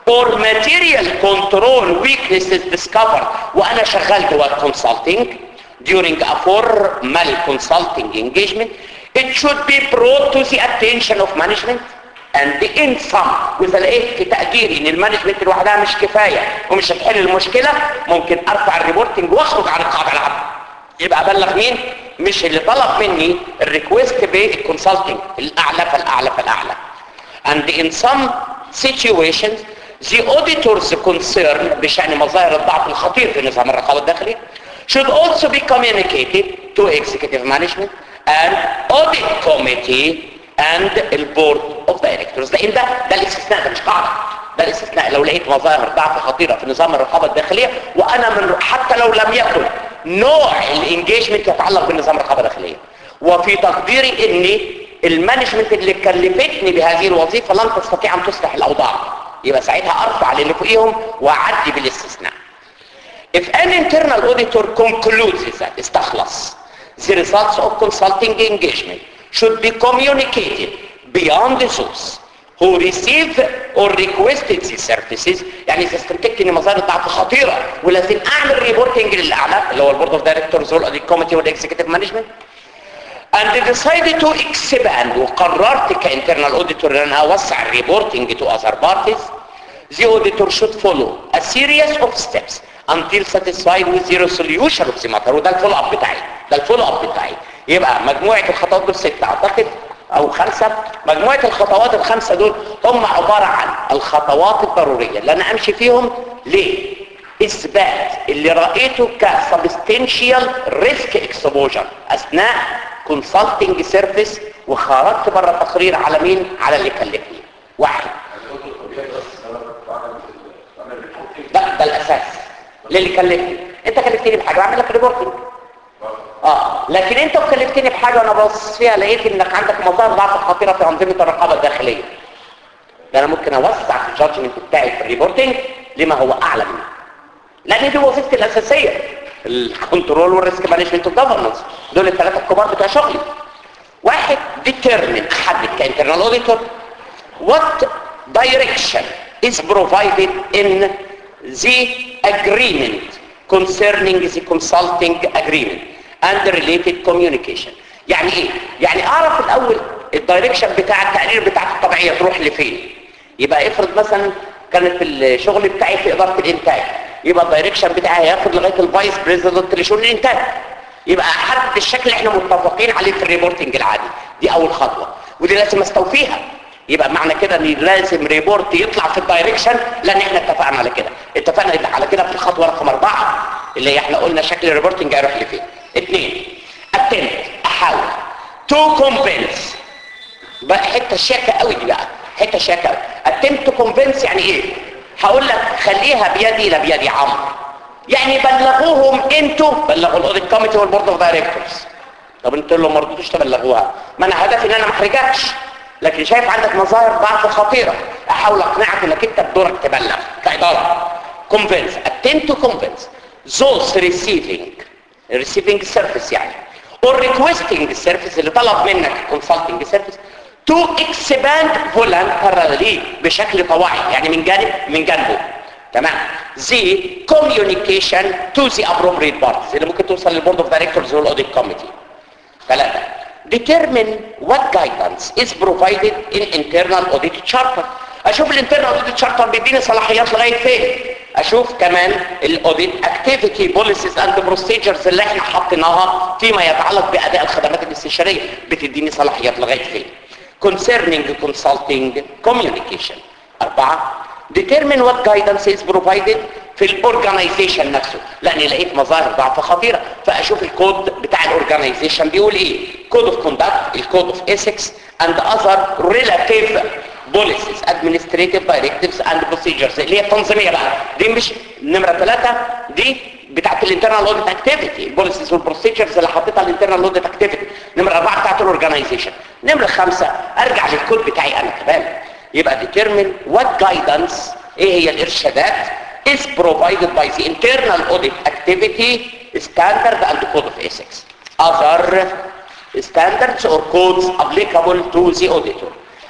or material control weaknesses discovered وانا شغال جوه consulting during a formal consulting engagement it should be brought to the attention of management and in some واذا لقيت في تقديري ان المانجمنت لوحدها مش كفايه ومش هتحل المشكله ممكن ارفع الريبورتنج واخرج عن القاعده العامه يبقى ابلغ مين مش اللي طلب مني الريكوست بالكونسلتنج الاعلى فالاعلى فالاعلى and in some situations the auditors concerned بشأن مظاهر الضعف الخطير في نظام الرقابة الداخلية should also be communicated to executive management and audit committee and the board of directors لان ده ده الاستثناء ده مش قاعده ده الاستثناء لو لقيت مظاهر ضعف خطيره في نظام الرقابه الداخليه وانا من حتى لو لم يكن نوع الانجيجمنت يتعلق بالنظام الرقابه الداخليه وفي تقديري ان المانجمنت اللي كلفتني بهذه الوظيفه لن تستطيع ان تصلح الاوضاع يبقى ساعتها ارفع للي فوقيهم واعدي بالاستثناء If an internal auditor concludes that استخلص the results of consulting engagement should be communicated beyond those who receive or requested these services يعني اذا استنتجت ان مظاهر الضعف خطيره ولازم اعمل ريبورتنج للاعلى اللي هو البورد اوف دايركتورز والاوديت كوميتي والاكزيكتيف مانجمنت and decided to expand وقررت كانترنال اوديتور ان انا اوسع الريبورتنج to other parties the auditor should follow a series of steps until satisfied with the resolution of the matter وده الفولو اب بتاعي ده الفولو اب بتاعي يبقى مجموعة الخطوات دول ستة اعتقد او خمسة مجموعة الخطوات الخمسة دول هم عبارة عن الخطوات الضرورية اللي انا امشي فيهم ليه اثبات اللي رأيته كسبستنشيال ريسك اكسبوجر اثناء كونسلتنج سيرفيس وخرجت بره التقرير على مين على اللي كلفني واحد لا ده الاساس للي كلفني انت كلفتني بحاجه بعمل لك ريبورتنج اه لكن انت كلفتني بحاجه وانا باصص فيها لقيت انك عندك مظاهر ضعف خطيره في انظمه الرقابه الداخليه ده انا ممكن اوسع في الجادجمنت بتاعي في الريبورتنج لما هو اعلى منه لان دي وظيفتي الاساسيه الكنترول والريسك مانجمنت والجفرنس دول الثلاثه الكبار بتوع شغلي واحد determine احدد كانترنال اوديتور what direction is provided in the agreement concerning the consulting agreement and the related communication يعني ايه يعني اعرف الاول الدايركشن بتاع التقرير بتاعت الطبيعيه تروح لفين يبقى افرض مثلا كانت الشغل بتاعي في اداره الانتاج يبقى الدايركشن بتاعي هياخد لغايه الفايس بريزيدنت لشؤون الانتاج يبقى احدد الشكل اللي احنا متفقين عليه في الريبورتنج العادي دي اول خطوه ودي لازم استوفيها يبقى معنى كده ان لازم ريبورت يطلع في الدايركشن لان احنا اتفقنا على كده اتفقنا على كده في الخطوه رقم اربعه اللي هي احنا قلنا شكل الريبورتنج هيروح لفين اثنين attempt احاول to convince بقى حته شاكه قوي دي بقى حته شاكه قوي attempt to convince يعني ايه هقول لك خليها بيدي لا بيدي عمرو يعني بلغوهم انتوا بلغوا الاوديت كوميتي والبورد اوف دايركتورز طب انتوا اللي ما رضيتوش تبلغوها ما انا هدفي ان انا ما احرجكش لكن شايف عندك مظاهر ضعف خطيره احاول اقنعك انك انت بدورك تبلغ كاداره convince attempt to convince those receiving receiving service يعني or requesting service اللي طلب منك consulting service to expand voluntarily بشكل طواعي يعني من جانب من جانبه تمام the communication to the appropriate parties اللي ممكن توصل للبورد اوف دايركتورز والاوديت كوميتي ثلاثة determine what guidance is provided in internal audit charter اشوف الانترنال اوديت شارتر بيديني صلاحيات لغايه فين اشوف كمان الاوديت اكتيفيتي بوليسيز اند بروسيجرز اللي احنا حطيناها فيما يتعلق باداء الخدمات الاستشاريه بتديني صلاحيات لغايه فين concerning consulting communication أربعة determine what guidance is provided في الاورجنايزيشن نفسه لاني لقيت مظاهر ضعف خطيره فاشوف الكود بتاع الاورجنايزيشن بيقول ايه كود اوف كوندكت الكود اوف ايثكس اند اذر ريلاتيف بوليسيز administrative directives and procedures اللي هي التنظيميه بقى دي مش نمره ثلاثة دي بتاعت الانترنال اوديت اكتيفيتي البوليسيز والبروسيجرز اللي حطيتها الانترنال اوديت اكتيفيتي نمره أربعة بتاعت الاورجنايزيشن نمره خمسة ارجع للكود بتاعي انا كمان يبقى determine what guidance ايه هي الارشادات is provided by the internal audit activity standard and code of ethics other standards or codes applicable to the auditor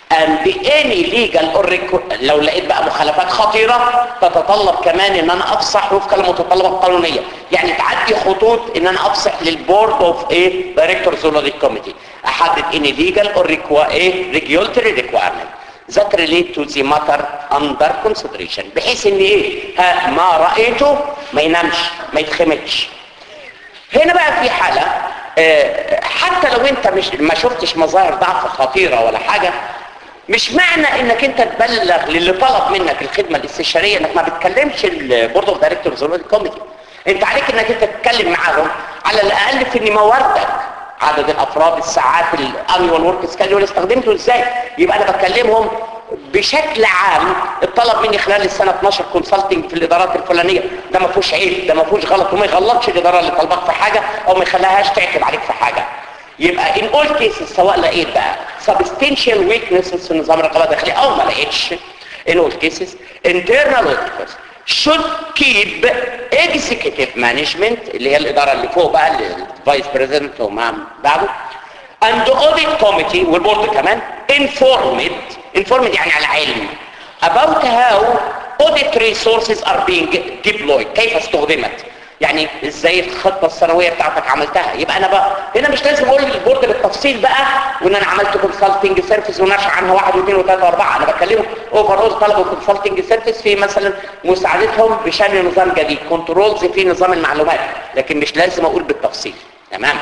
and any legal or requ- لو لقيت بقى مخالفات خطيرة تتطلب كمان ان انا افصح وفق المتطلبات القانونية يعني تعدي خطوط ان انا افصح للبورد اوف ايه دايركتورز ولا كوميتي احدد any legal or requ- ايه regulatory requirement that relate to the matter under consideration بحيث ان ايه ها ما رأيته ما ينامش ما يتخمدش هنا بقى في حالة آه، حتى لو انت مش ما شفتش مظاهر ضعف خطيرة ولا حاجة مش معنى انك انت تبلغ للي طلب منك الخدمة الاستشارية انك ما بتكلمش البورد اوف دايركتورز ولا الكوميتي انت عليك انك انت تتكلم معاهم على الاقل في ان مواردك عدد الافراد الساعات الانيوال ورك سكادول استخدمته ازاي يبقى انا بكلمهم بشكل عام الطلب مني خلال السنه 12 كونسلتنج في الادارات الفلانيه ده ما فيهوش عيب ده ما فيهوش غلط وما يغلطش الاداره اللي طالباك في حاجه او ما يخليهاش تعتب عليك في حاجه يبقى in all cases سواء لقيت بقى substantial weaknesses في نظام الرقابه الداخليه او ما لقيتش in all cases internal auditors should keep executive management اللي هي الاداره اللي فوق بقى الفايس بريزيدنت وما بعده and the audit committee والبورد كمان informed informed يعني على علم about how audit resources are being deployed كيف استخدمت يعني ازاي الخطه السنويه بتاعتك عملتها يبقى انا بقى هنا مش لازم اقول للبورد بالتفصيل بقى وان انا عملت كونسلتنج سيرفيس ونشر عنها واحد واثنين وثلاثه واربعه انا بكلمهم اوفر اول طلبوا كونسلتنج سيرفيس في مثلا مساعدتهم بشان نظام جديد كنترولز في نظام المعلومات لكن مش لازم اقول بالتفصيل تمام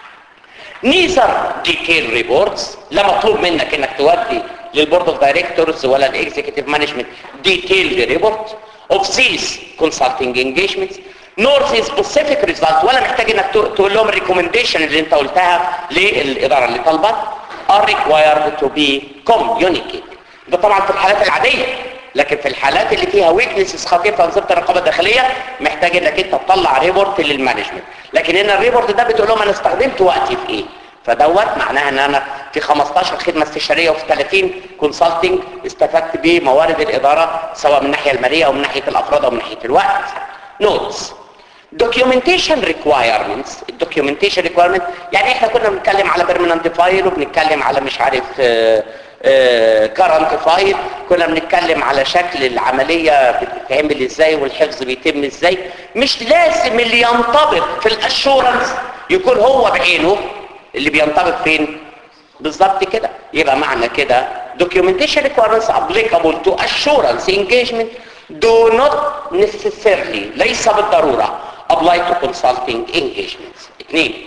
neither detail reports لا مطلوب منك انك تودي للبورد اوف دايركتورز ولا الاكزيكتيف مانجمنت detailed report of these consulting engagements nor the specific result ولا محتاج انك تق- تقول لهم الريكومنديشن اللي انت قلتها للاداره اللي طالبه are required to be communicated ده طبعا في الحالات العاديه لكن في الحالات اللي فيها ويكنسز خطيره في انظمه الرقابه الداخليه محتاج انك انت تطلع ريبورت للمانجمنت لكن هنا الريبورت ده بتقول لهم انا استخدمت وقتي في ايه فدوت معناها ان انا في 15 خدمه استشاريه وفي 30 كونسلتنج استفدت بموارد الاداره سواء من الناحيه الماليه او من ناحيه الافراد او من ناحيه الوقت نوتس documentation requirements documentation requirement يعني احنا كنا بنتكلم على permanent file وبنتكلم على مش عارف آه، آه، current file كنا بنتكلم على شكل العملية بتتعمل ازاي والحفظ بيتم ازاي مش لازم اللي ينطبق في الاشورنس يكون هو بعينه اللي بينطبق فين بالظبط كده يبقى معنى كده documentation requirements applicable to assurance engagement do not necessarily ليس بالضرورة apply to consulting engagements اثنين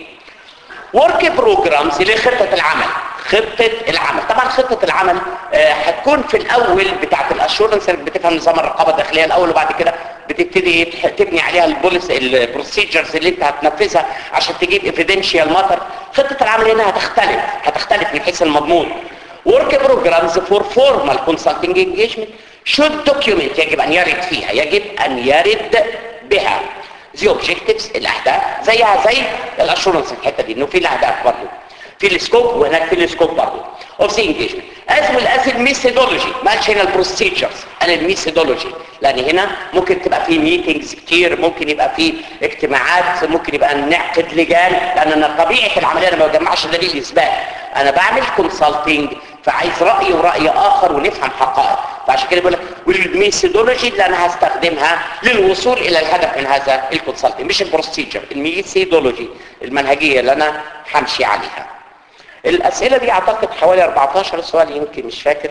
work programs اللي هي خطة العمل خطة العمل طبعا خطة العمل آه، هتكون في الاول بتاعت الاشورنس اللي بتفهم نظام الرقابة الداخلية الاول وبعد كده بتبتدي تح- تبني عليها البوليس البروسيجرز اللي انت هتنفذها عشان تجيب ايفيدنشال ماتر خطة العمل هنا هتختلف هتختلف من حيث المضمون work programs for formal consulting engagement should document يجب ان يرد فيها يجب ان يرد بها the objectives الاهداف زيها زي الاشورنس في الحته دي انه في الاهداف برضه في السكوب وهناك في السكوب برضه of the engagement as well as الميثودولوجي ما قالش هنا البروسيجرز قال الميثودولوجي لان هنا ممكن تبقى في ميتنجز كتير ممكن يبقى في اجتماعات ممكن يبقى نعقد لجان لان انا طبيعه العمليه انا ما بجمعش دليل اثبات انا بعمل كونسلتنج فعايز راي وراي اخر ونفهم حقائق فعشان كده بقول لك والميثودولوجي اللي انا هستخدمها للوصول الى الهدف من هذا الكونسلتنج مش البروسيجر الميثودولوجي المنهجيه اللي انا همشي عليها الاسئله دي اعتقد حوالي 14 سؤال يمكن مش فاكر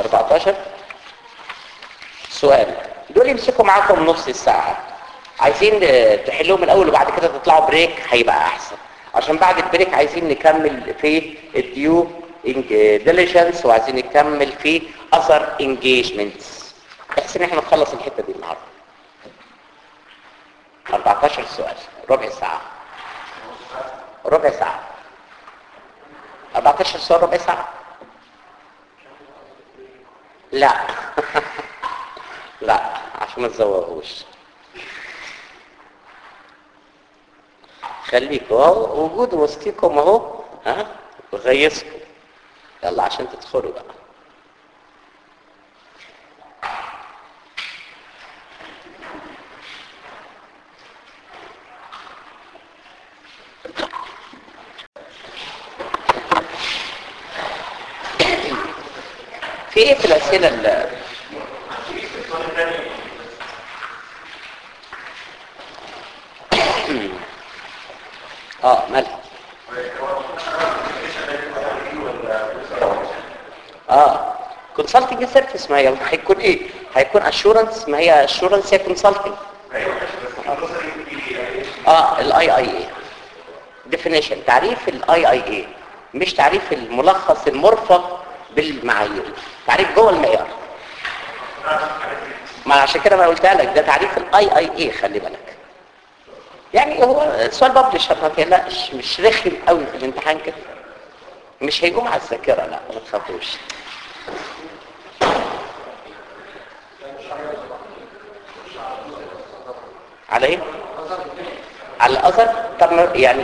14 سؤال دول يمسكوا معاكم نص ساعه عايزين آه، تحلوهم الاول وبعد كده تطلعوا بريك هيبقى احسن عشان بعد البريك عايزين نكمل في الديو ديليجنس وعايزين نكمل في اثر انجيجمنتس بحيث ان احنا نخلص الحته دي النهارده 14 سؤال ربع ساعه ربع ساعه 14 سؤال ربع ساعه لا لا عشان ما تزوغوش خليكوا اهو وجود وسطيكم اهو ها وغيظكم يلا عشان تدخلوا بقى في ايه في الاسئله اللي اه مالها اه كونسلتنج سيرفيس ما هي هيكون ايه هيكون اشورنس ما هي اشورنس هي كونسلتنج اه الاي اي اي ديفينيشن تعريف الاي اي اي مش تعريف الملخص المرفق بالمعايير تعريف جوه المعيار ما عشان كده ما قلتها لك ده تعريف الاي اي اي خلي بالك يعني هو سؤال ببلش ما تقلقش مش رخم قوي في الامتحان كده مش هيقوم على الذاكره لا ما تخافوش على ايه على الاثر طب ما- يعني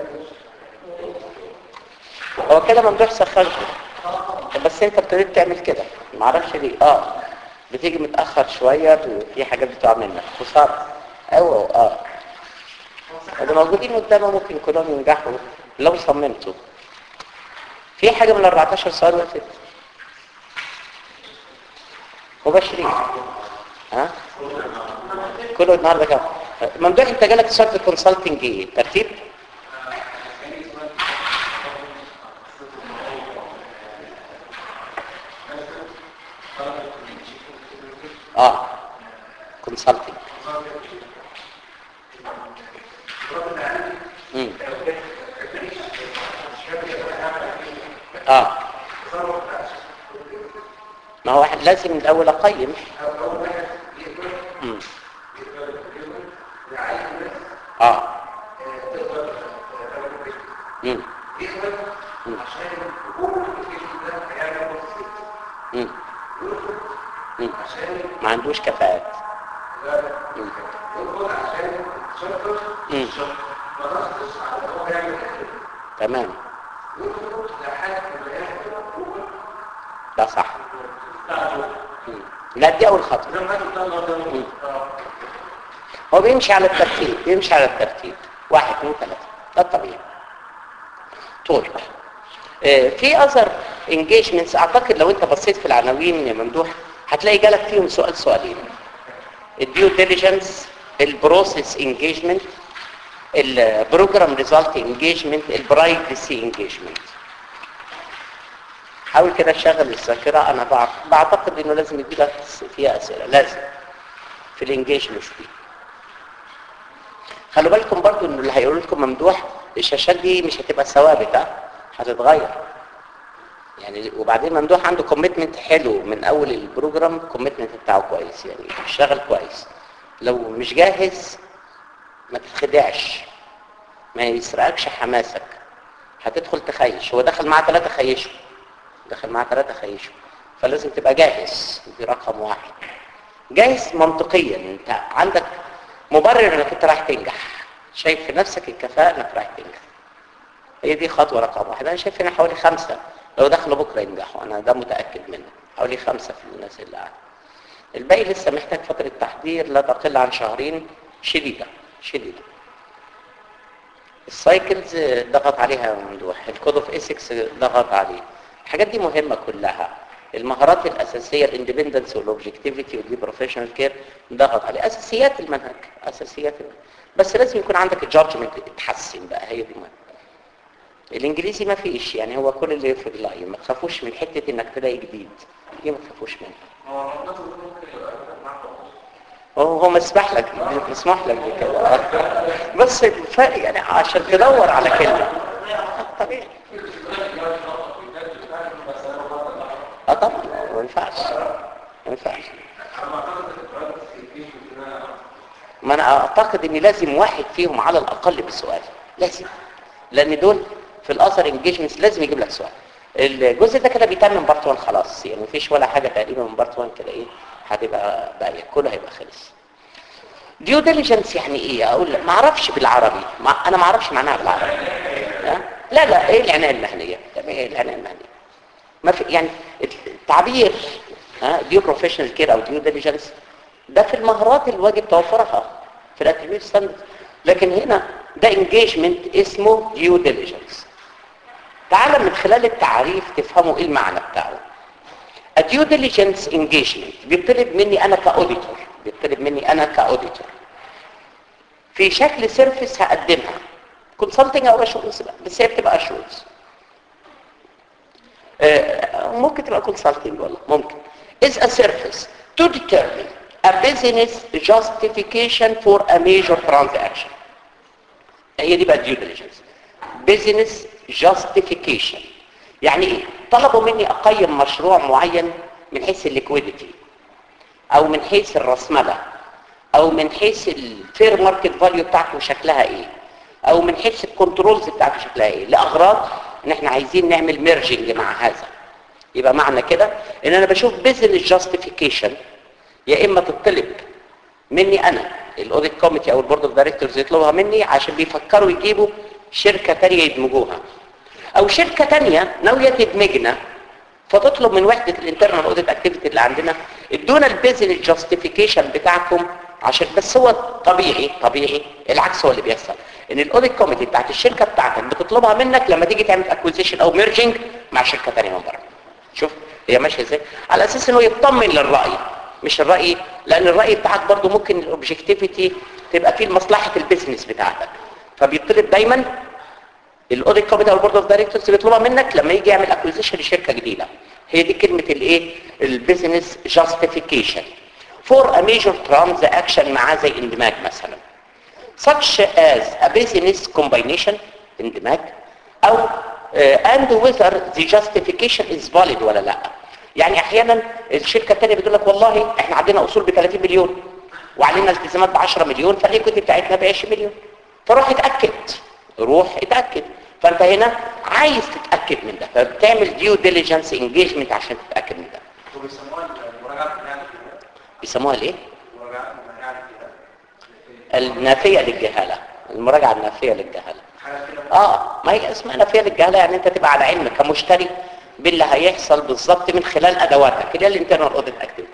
هو كده ممدوح سخنته بس انت ابتديت تعمل كده ما اعرفش ليه اه بتيجي متاخر شويه في حاجات بتقع منك خساره ايوه اه اللي موجودين قدامه ممكن كلهم ينجحوا لو صممتوا في حاجه من ال 14 سؤال وقفت مباشرين ها كله النهارده كام ممدوح انت جالك سؤال الكونسلتنج ايه ترتيب اه كونسلتنج امم اه ما هو واحد لازم من الاول اقيم امم اه امم امم امم ما عندوش كفاءات مم. مم. تمام ده صح مم. لا دي اول خطوه مم. هو بيمشي على الترتيب بيمشي على الترتيب واحد اثنين ثلاثة ده الطبيعي طول آه، في اثر انجيجمنتس اعتقد لو انت بصيت في العناوين يا ممدوح هتلاقي جالك فيهم سؤال سؤالين الديو ديليجنس البروسيس انجيجمنت البروجرام ريزلت انجيجمنت البرايفسي انجيجمنت حاول كده تشغل الذاكره انا بع- بعتقد انه لازم يجي لك فيها اسئله لازم في الانجيجمنت دي خلوا بالكم برضو ان اللي هيقول لكم ممدوح الشاشات دي مش هتبقى ثوابت ها هتتغير يعني وبعدين ممدوح عنده كوميتمنت حلو من اول البروجرام الكوميتمنت بتاعه كويس يعني بيشتغل كويس لو مش جاهز ما تتخدعش ما يسرقكش حماسك هتدخل تخيش هو دخل معاه ثلاثة خيشوا دخل معاه ثلاثة خيشوا فلازم تبقى جاهز دي رقم واحد جاهز منطقيا انت عندك مبرر انك انت رايح تنجح شايف في نفسك الكفاءة انك رايح تنجح هي دي خطوة رقم واحد انا شايف هنا حوالي خمسة لو دخلوا بكرة ينجحوا انا ده متأكد منه حوالي خمسة في الناس اللي قاعدة الباقي لسه محتاج فترة تحضير لا تقل عن شهرين شديدة شديدة السايكلز ضغط عليها ممدوح الكود اوف ايثكس ضغط عليه الحاجات دي مهمة كلها المهارات الأساسية الاندبندنس والاوبجكتيفيتي والدي بروفيشنال كير ضغط عليه أساسيات المنهج أساسيات المنهج. بس لازم يكون عندك الجادجمنت تتحسن بقى هي دي مهمة الانجليزي ما فيش يعني هو كل اللي في اللاي ما تخافوش من حتة انك تلاقي جديد دي ما تخافوش منها هو النقطة دي ممكن يبقى معاك هو هو مسمح لك مسمح لك بكده بس الفرق يعني عشان تدور على كلمة طبيعي اه طبعا ما ينفعش ما ينفعش ما انا اعتقد ان لازم واحد فيهم على الاقل بسؤال لازم لان دول في الاثر انجيجمنت لازم يجيب لك سؤال الجزء ده كده بيتم من بارت 1 خلاص يعني مفيش ولا حاجه تقريبا من بارت 1 كده ايه هتبقى باقيه كله هيبقى خلص ديو ديليجنس يعني ايه اقول لك ما اعرفش بالعربي ما انا ما اعرفش معناها بالعربي ها؟ لا لا ايه العنايه المهنيه طب ايه العنايه المهنيه ما في يعني التعبير ها ديو بروفيشنال كير او ديو ديليجنس ده في المهارات اللي واجب توفرها في الاتريبيوت ستاندرد لكن هنا ده انجيجمنت اسمه ديو ديليجنس تعال من خلال التعريف تفهموا ايه المعنى بتاعه الديو ديليجنس انجيجمنت بيطلب مني انا كاوديتور بيطلب مني انا كاوديتور في شكل سيرفيس هقدمها كونسلتنج او اشورنس بس هي بتبقى اشورنس ممكن تبقى كونسلتنج والله ممكن is a service to determine a business justification for a major transaction هي دي بقى due diligence business justification يعني ايه طلبوا مني اقيم مشروع معين من حيث الليكويديتي او من حيث الرسمله او من حيث الفير ماركت فاليو بتاعته شكلها ايه او من حيث الكنترولز بتاعته شكلها ايه لاغراض ان احنا عايزين نعمل ميرجنج مع هذا يبقى معنى كده ان انا بشوف بيزنس جاستيفيكيشن يا اما تطلب مني انا الاوديت كوميتي او البورد اوف دايركتورز يطلبها مني عشان بيفكروا يجيبوا شركه ثانيه يدمجوها او شركه ثانيه ناويه تدمجنا فتطلب من وحده الانترنال اوديت اكتيفيتي اللي عندنا ادونا البيزنس جاستيفيكيشن بتاعكم عشان بس هو طبيعي طبيعي العكس هو اللي بيحصل ان الاوديت كوميتي بتاعت الشركه بتاعتك بتطلبها منك لما تيجي تعمل اكوزيشن او ميرجنج مع شركه ثانيه من بره شوف هي ماشيه ازاي على اساس انه يطمن للراي مش الراي لان الراي بتاعك برضو ممكن الاوبجكتيفيتي تبقى فيه لمصلحه البيزنس بتاعتك فبيطلب دايما الاوديت كوميتي او البورد اوف دايركتورز بيطلبها منك لما يجي يعمل اكوزيشن لشركه جديده هي دي كلمه الايه البيزنس جاستيفيكيشن فور ا ميجر ترانزاكشن مع زي اندماج مثلا such as a business combination اندماج او uh, and whether the justification is valid ولا لا يعني احيانا الشركه الثانيه بتقول لك والله احنا عندنا اصول ب 30 مليون وعلينا التزامات ب 10 مليون فالايكوتي بتاعتنا ب 20 مليون فروح اتاكد روح اتاكد فانت هنا عايز تتاكد من ده فبتعمل ديو ديليجنس انجيجمنت عشان تتاكد من ده وبيسموها المراجعة المهنية كده بيسموها الايه المراجعة المهنية كده النافيه للجهاله المراجعه النافيه للجهاله حاجة كده اه ما هي اسمها نافيه للجهاله يعني انت تبقى على علم كمشتري باللي هيحصل بالظبط من خلال ادواتك اللي هي الانترنال اوديت اكتيفيتي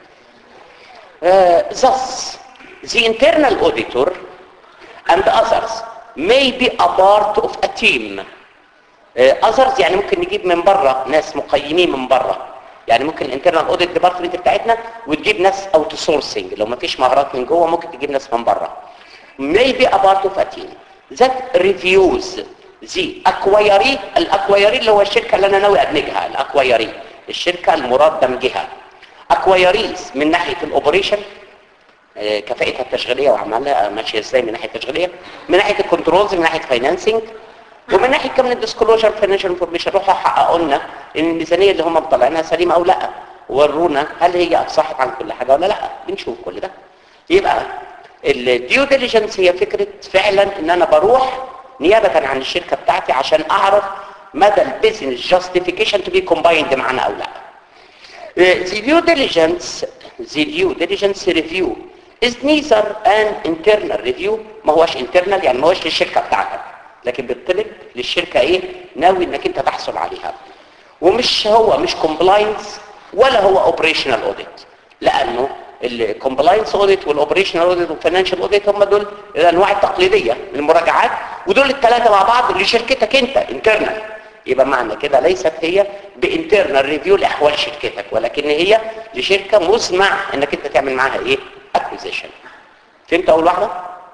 thus the internal auditor and others may be a part of a team اذرز يعني ممكن نجيب من بره ناس مقيمين من بره يعني ممكن الانترنال اوديت ديبارتمنت بتاعتنا وتجيب ناس اوت سورسنج لو ما فيش مهارات من جوه ممكن تجيب ناس من بره maybe a part of a team that reviews the acquiree الاكوايري اللي هو الشركه اللي انا ناوي ادمجها الاكوايري الشركه المراد دمجها اكوايريز من ناحيه الاوبريشن آه، كفاءتها التشغيليه وعملها ماشيه ازاي من ناحيه التشغيليه من ناحيه الكنترولز من ناحيه فاينانسنج ومن ناحيه كمان الديسكلوجر فاينانشال انفورميشن روحوا حققوا لنا ان الميزانيه اللي هم مطلعينها سليمه او لا ورونا هل هي افصحت عن كل حاجه ولا لا بنشوف كل ده يبقى الديو ديليجنس هي فكره فعلا ان انا بروح نيابه عن الشركه بتاعتي عشان اعرف مدى البيزنس جاستيفيكيشن تو بي كومبايند معانا او لا the due diligence the due diligence review is neither an internal review ما هوش internal يعني ما هوش للشركة بتاعتك لكن بيطلب للشركة ايه ناوي انك انت تحصل عليها ومش هو مش compliance ولا هو operational audit لانه الكومبلاينس اوديت والاوبريشنال اوديت والفاينانشال اوديت هم دول الانواع التقليديه للمراجعات ودول الثلاثه مع بعض لشركتك انت انترنال يبقى معنى كده ليست هي بانترنال ريفيو لاحوال شركتك ولكن هي لشركه مزمع انك انت تعمل معاها ايه اكوزيشن فهمت اول واحده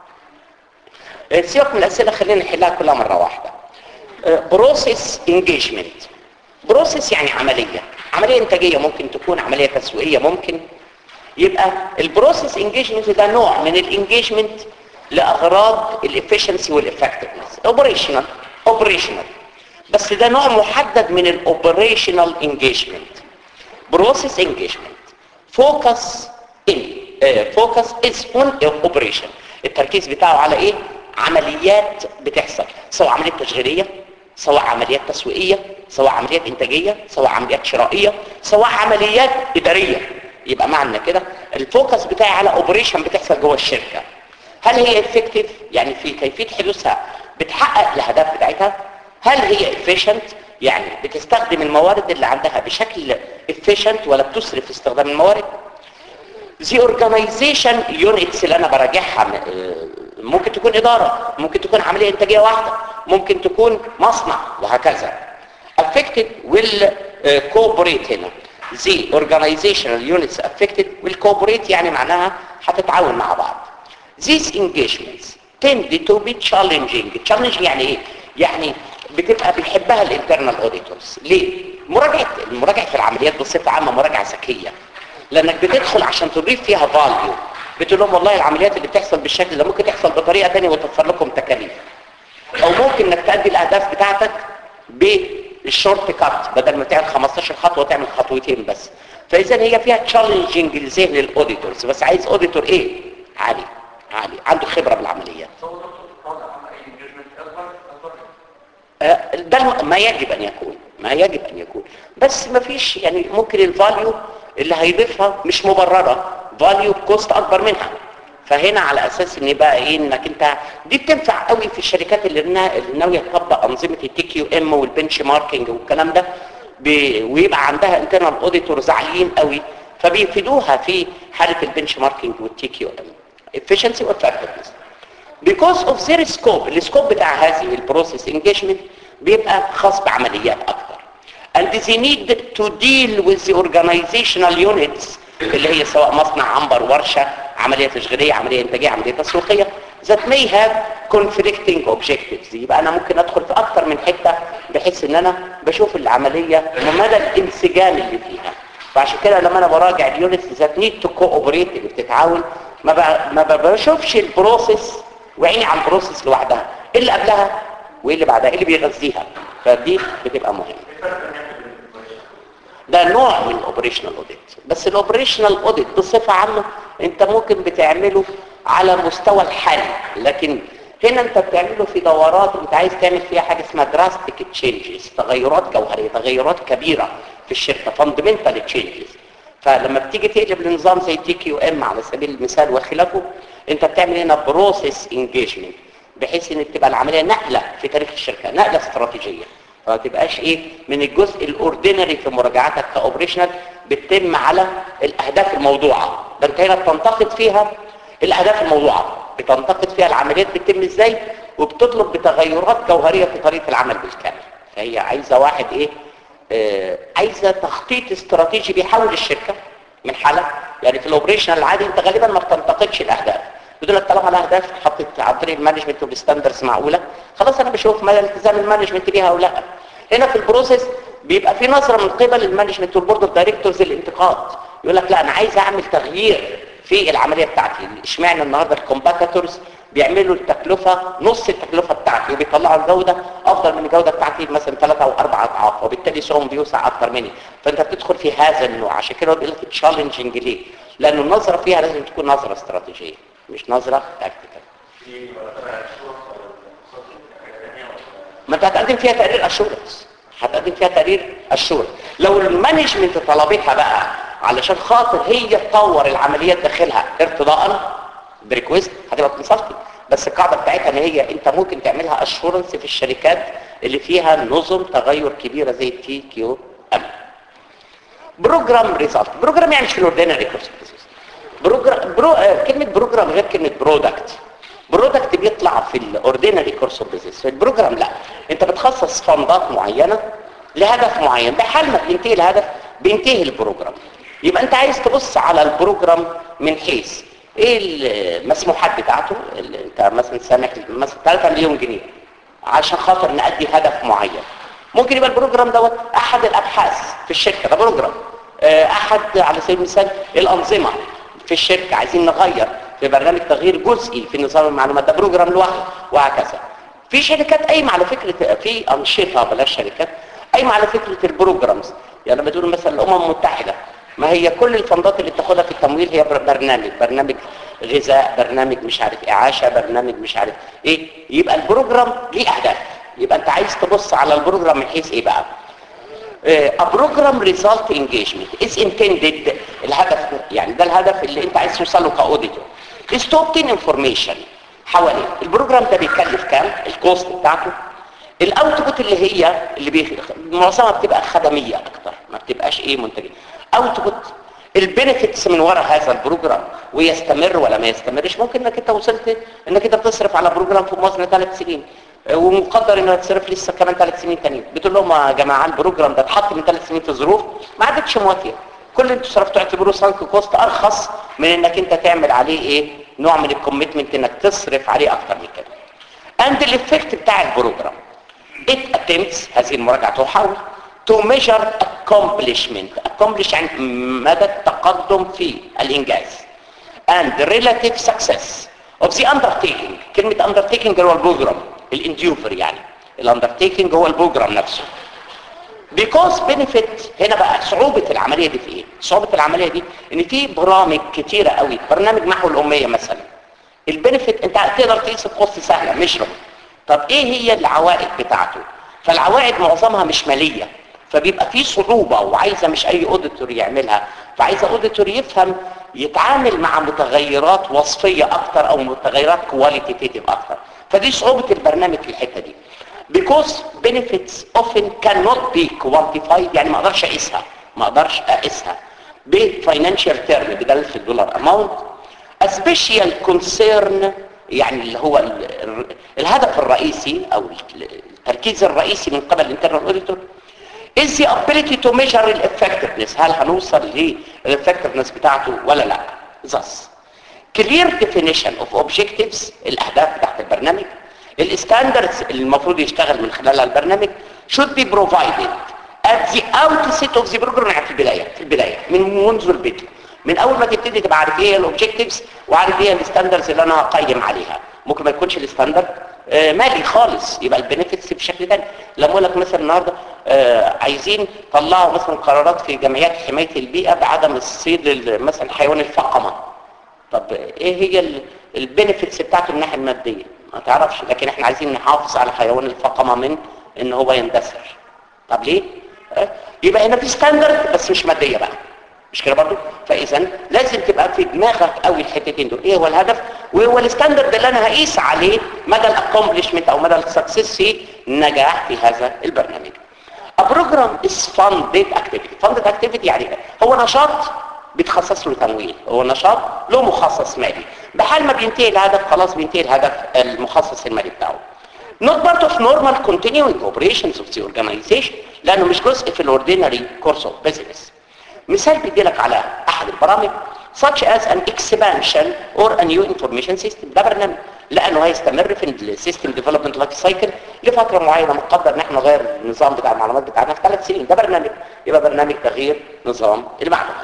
آه، سيبك من الاسئله خلينا نحلها كلها مره واحده بروسيس انجيجمنت بروسيس يعني عمليه عمليه انتاجيه ممكن تكون عمليه تسويقيه ممكن يبقى البروسيس انجيجمنت ده نوع من الانجيجمنت لاغراض الافشنسي والافكتفنس اوبريشنال اوبريشنال بس ده نوع محدد من الاوبريشنال انجيجمنت بروسيس انجيجمنت فوكس ان فوكس از اون اوبريشن التركيز بتاعه على ايه عمليات بتحصل سواء عمليات تشغيليه سواء عمليات تسويقيه سواء عمليات انتاجيه سواء عمليات شرائيه سواء عمليات اداريه يبقى معنى كده الفوكس بتاعي على اوبريشن بتحصل جوه الشركه هل هي افكتيف يعني في كيفيه حدوثها بتحقق الاهداف بتاعتها هل هي efficient يعني بتستخدم الموارد اللي عندها بشكل efficient ولا بتسرف في استخدام الموارد the organization units اللي انا براجعها م- ممكن تكون اداره ممكن تكون عمليه انتاجيه واحده ممكن تكون مصنع وهكذا affected will uh, cooperate هنا the organizational units affected will cooperate يعني معناها هتتعاون مع بعض these engagements tend to be challenging challenging يعني ايه يعني بتبقى بيحبها الانترنال اوديتورز ليه مراجعه مراجعه العمليات بصفه عامه مراجعه ذكيه لانك بتدخل عشان تضيف فيها فاليو بتقول لهم والله العمليات اللي بتحصل بالشكل ده ممكن تحصل بطريقه ثانيه وتوفر لكم تكاليف او ممكن انك تؤدي الاهداف بتاعتك بالشورت كات بدل ما تعمل 15 خطوه تعمل خطوتين بس فاذا هي فيها تشالنجنج لذهن الاوديتورز بس عايز اوديتور ايه عالي عالي عنده خبره بالعمليات هو دكتور واضح عمل اي انجيجمنت اكبر اكبر آه، ده الم- ما يجب ان يكون ما يجب ان يكون بس ما فيش يعني ممكن الفاليو اللي هيضيفها مش مبرره فاليو كوست اكبر منها فهنا على اساس ان بقى ايه انك انت دي بتنفع قوي في الشركات اللي نا- اللي ناويه تطبق انظمه التي كيو ام والبنش ماركينج والكلام ده ب- ويبقى عندها انترنال اوديتورز عاليين قوي فبيفيدوها في حاله البنش ماركينج والتي كيو ام efficiency وeffectiveness because of their scope السكوب بتاع هذه البروسيس انجيجمنت بيبقى خاص بعمليات اكتر and they need to deal with the organizational units اللي هي سواء مصنع عنبر ورشة عملية تشغيلية عملية انتاجية عملية تسويقية that may have conflicting objectives يبقى انا ممكن ادخل في اكتر من حتة بحيث ان انا بشوف العملية ومدى الانسجام اللي فيها فعشان كده لما انا براجع اليونتس ذات نيد تو كوبريت اللي بتتعاون ما ب- ما ب- بشوفش البروسيس وعيني على البروسيس لوحدها ايه اللي قبلها وايه اللي بعدها ايه اللي بيغذيها فدي بتبقى مهمه ده نوع من الاوبريشنال اوديت بس الاوبريشنال اوديت بصفه عامه انت ممكن بتعمله على مستوى الحالي لكن هنا انت بتعمله في دورات انت عايز تعمل فيها حاجه اسمها دراستيك تشينجز تغيرات جوهريه تغيرات كبيره في الشركه فاندمنتال تشينجز فلما بتيجي تقلب لنظام زي تي كيو ام على سبيل المثال وخلافه انت بتعمل هنا بروسيس انجيجمنت بحيث ان تبقى العمليه نقله في تاريخ الشركه نقله استراتيجيه فما تبقاش ايه من الجزء الاوردينري في مراجعاتك كاوبريشنال بتتم على الاهداف الموضوعه ده انت هنا بتنتقد فيها الاهداف الموضوعه بتنتقد فيها العمليات بتتم ازاي وبتطلب بتغيرات جوهريه في طريقه العمل بالكامل فهي عايزه واحد ايه آه عايزه تخطيط استراتيجي بيحول الشركه من حاله يعني في الاوبريشنال العادي انت غالبا ما بتنتقدش الاهداف بتقول لك طالما الاهداف اتحطت عن طريق المانجمنت والستاندرز معقوله خلاص انا بشوف مدى التزام المانجمنت بيها او لا هنا في البروسيس بيبقى في نظره من قبل المانجمنت والبورد اوف دايركتورز الانتقاد يقول لك لا انا عايز اعمل تغيير في العمليه بتاعتي اشمعنى النهارده الكومباتيتورز بيعملوا التكلفه نص التكلفه بتاعتي وبيطلعوا الجوده افضل من الجوده بتاعتي مثلا ثلاثة او اربع اضعاف وبالتالي سعرهم بيوسع اكتر مني فانت بتدخل في هذا النوع عشان كده بيقول لك تشالنجنج ليه؟ لان النظره فيها لازم تكون نظره استراتيجيه مش نظره تكتيكال في مرتبة الشرطة والخطة ما انت هتقدم فيها تقرير اشورنس هتقدم فيها تقرير اشورنس لو المانجمنت طلبتها بقى علشان خاطر هي تطور العمليات داخلها ارتضاء بريكويست هتبقى كونسلتنج بس القاعده بتاعتها ان هي انت ممكن تعملها اشورنس في الشركات اللي فيها نظم تغير كبيره زي التي كيو ام بروجرام ريزلت بروجرام يعني مش في الاوردينري كورس بروجرام برو... آه، كلمه بروجرام غير كلمه برودكت برودكت بيطلع في الاوردينري كورس اوف بزنس في البروجرام لا انت بتخصص فندات معينه لهدف معين بحال ما بينتهي الهدف بينتهي البروجرام يبقى انت عايز تبص على البروجرام من حيث ايه المسموحات بتاعته اللي انت مثلا سامح مثلا 3 مليون جنيه عشان خاطر نأدي هدف معين ممكن يبقى البروجرام دوت احد الابحاث في الشركه ده بروجرام آه، احد على سبيل المثال الانظمه في الشركه عايزين نغير في برنامج تغيير جزئي في نظام المعلومات ده بروجرام لوحده وهكذا في شركات قايمه على فكره في انشطه بلاش شركات قايمه على فكره البروجرامز يعني لما تقول مثلا الامم المتحده ما هي كل الفندات اللي بتاخدها في التمويل هي بر- برنامج برنامج غذاء برنامج مش عارف اعاشه برنامج مش عارف ايه يبقى البروجرام ليه اهداف يبقى انت عايز تبص على البروجرام من حيث ايه بقى a program result engagement is intended الهدف يعني ده الهدف اللي انت عايز توصل له كاوديتور is to obtain information حواليه البروجرام ده بيكلف كام الكوست بتاعته الاوتبوت اللي هي اللي بي... معظمها بتبقى خدميه اكتر ما بتبقاش ايه منتجيه اوتبوت البنفيتس من وراء هذا البروجرام ويستمر ولا ما يستمرش ممكن انك انت وصلت انك انت بتصرف على بروجرام في موازنه ثلاث سنين ومقدر انها تصرف لسه كمان ثلاث سنين تانيين بتقول لهم يا جماعه البروجرام ده اتحط من ثلاث سنين في ظروف ما عادتش موافقه كل اللي انتوا صرفتوا اعتبروه سانك كوست ارخص من انك انت تعمل عليه ايه نوع من الكوميتمنت انك تصرف عليه اكتر من كده اند الافكت بتاع البروجرام it attempts هذه المراجعه تحاول to measure accomplishment accomplish يعني مدى التقدم في الانجاز and relative success of the undertaking كلمة undertaking هو البروجرام الانديوفر يعني الاندرتيكنج هو البروجرام نفسه because benefit هنا بقى صعوبة العملية دي في ايه صعوبة العملية دي ان في برامج كتيرة قوي برنامج محو الامية مثلا البنفيت انت تقدر تقيس الكوست سهلة مش ربح طب ايه هي العوائد بتاعته فالعوائد معظمها مش مالية فبيبقى في صعوبة وعايزة مش اي اوديتور يعملها فعايزة اوديتور يفهم يتعامل مع متغيرات وصفية اكتر او متغيرات كواليتيتيف اكتر فدي صعوبة البرنامج في الحتة دي because benefits often cannot be quantified يعني ما اقدرش اقيسها ما اقدرش اقيسها بفاينانشال تيرم بدلاله الدولار اماونت a special concern يعني اللي هو ال ال الهدف الرئيسي او التركيز الرئيسي من قبل الانترنال اوديتور is the ability to measure الeffectiveness هل هنوصل للeffectiveness بتاعته ولا لا thus clear definition of objectives الاهداف بتاعت البرنامج الستاندردز اللي المفروض يشتغل من خلالها البرنامج should be provided at the outset of the program يعني في البدايه في البدايه من منذ البدء من اول ما تبتدي تبقى عارف ايه الاوبجكتيفز وعارف ايه الستاندردز اللي انا هقيم عليها ممكن ما يكونش الستاندرد آه مالي خالص يبقى البنفيتس بشكل ثاني لما اقول لك مثلا النهارده آه عايزين طلعوا مثلا قرارات في جمعيات حمايه البيئه بعدم الصيد مثلا حيوان الفقمه طب ايه هي البنفيتس بتاعته من الناحيه الماديه ما تعرفش لكن احنا عايزين نحافظ على حيوان الفقمه من ان هو يندثر طب ليه اه؟ يبقى هنا في ستاندرد بس مش ماديه بقى مش كده برضو فاذا لازم تبقى في دماغك قوي الحتتين دول ايه هو الهدف وايه هو الستاندرد اللي انا هقيس عليه مدى الاكومبلشمنت او مدى السكسس في النجاح في هذا البرنامج A program is funded activity funded activity يعني هو نشاط بيتخصص له تمويل هو نشاط له مخصص مالي بحال ما بينتهي الهدف خلاص بينتهي الهدف المخصص المالي بتاعه not part of normal continuing operations of the organization لانه مش جزء في الاوردينري course of business مثال بيدي لك على احد البرامج such as an expansion or a new information system ده برنامج لانه هيستمر في السيستم ديفلوبمنت لايف سايكل لفتره معينه مقدر ان احنا نغير النظام بتاع المعلومات بتاعنا في ثلاث سنين ده برنامج يبقى برنامج تغيير نظام المعلومات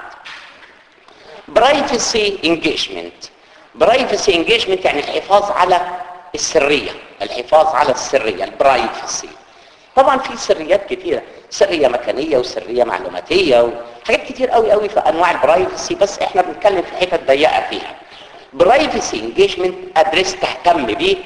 برايفسي انجيجمنت برايفسي انجيجمنت يعني الحفاظ على السريه الحفاظ على السريه البرايفسي طبعا في سريات كتيره سريه مكانيه وسريه معلوماتيه وحاجات كتير قوي قوي في انواع البرايفسي بس احنا بنتكلم في حتت ضيقه فيها برايفسي انجيجمنت ادريس تهتم بيه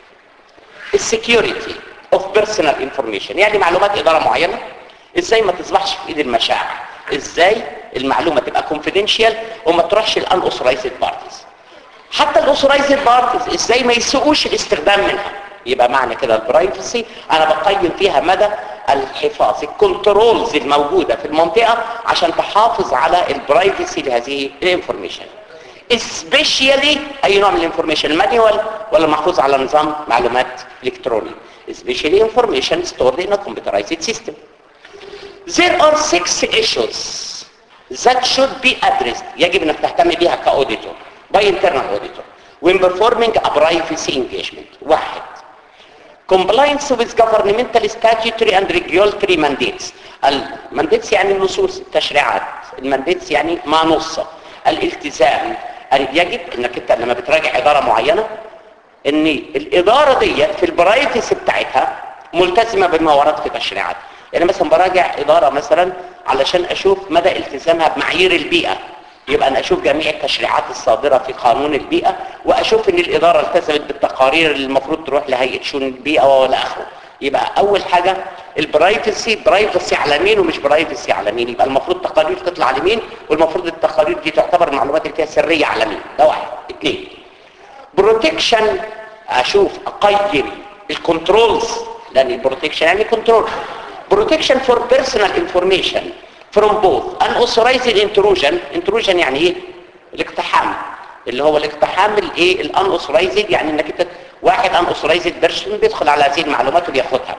السكيورتي اوف بيرسونال انفورميشن يعني معلومات اداره معينه ازاي ما تصبحش في ايد المشاعر ازاي المعلومه تبقى كونفيدنشال وما تروحش الان اوثرايزد بارتيز حتى الاوثرايزد بارتيز ازاي ما يسوقوش الاستخدام منها يبقى معنى كده البرايفسي انا بقيم فيها مدى الحفاظ الكنترولز الموجوده في المنطقه عشان تحافظ على البرايفسي لهذه الانفورميشن especially اي نوع من الانفورميشن المانيوال ولا محفوظ على نظام معلومات الكتروني especially information stored in a computerized system there are six issues that should be addressed يجب انك تهتم بيها كاوديتور by internal auditor when performing a privacy engagement واحد compliance with governmental statutory and regulatory mandates المانديتس يعني النصوص التشريعات المانديتس يعني ما نص الالتزام أن يجب انك انت لما بتراجع اداره معينه ان الاداره دي في البرايفسي بتاعتها ملتزمه بما ورد في تشريعات يعني مثلا براجع اداره مثلا علشان اشوف مدى التزامها بمعايير البيئه يبقى انا اشوف جميع التشريعات الصادره في قانون البيئه واشوف ان الاداره التزمت بالتقارير اللي المفروض تروح لهيئه شؤون البيئه ولا اخره يبقى اول حاجه البرايفسي برايفسي على مين ومش برايفسي على مين يبقى المفروض تقارير تطلع على مين والمفروض التقارير دي تعتبر المعلومات اللي فيها سريه على مين ده واحد اثنين بروتكشن اشوف اقيم الكنترولز لان البروتكشن يعني كنترول بروتكشن فور بيرسونال انفورميشن from both unauthorized intrusion intrusion يعني ايه الاقتحام اللي هو الاقتحام الايه unauthorized يعني انك انت واحد ان اوثرايزد بيرسون بيدخل على هذه المعلومات وبياخدها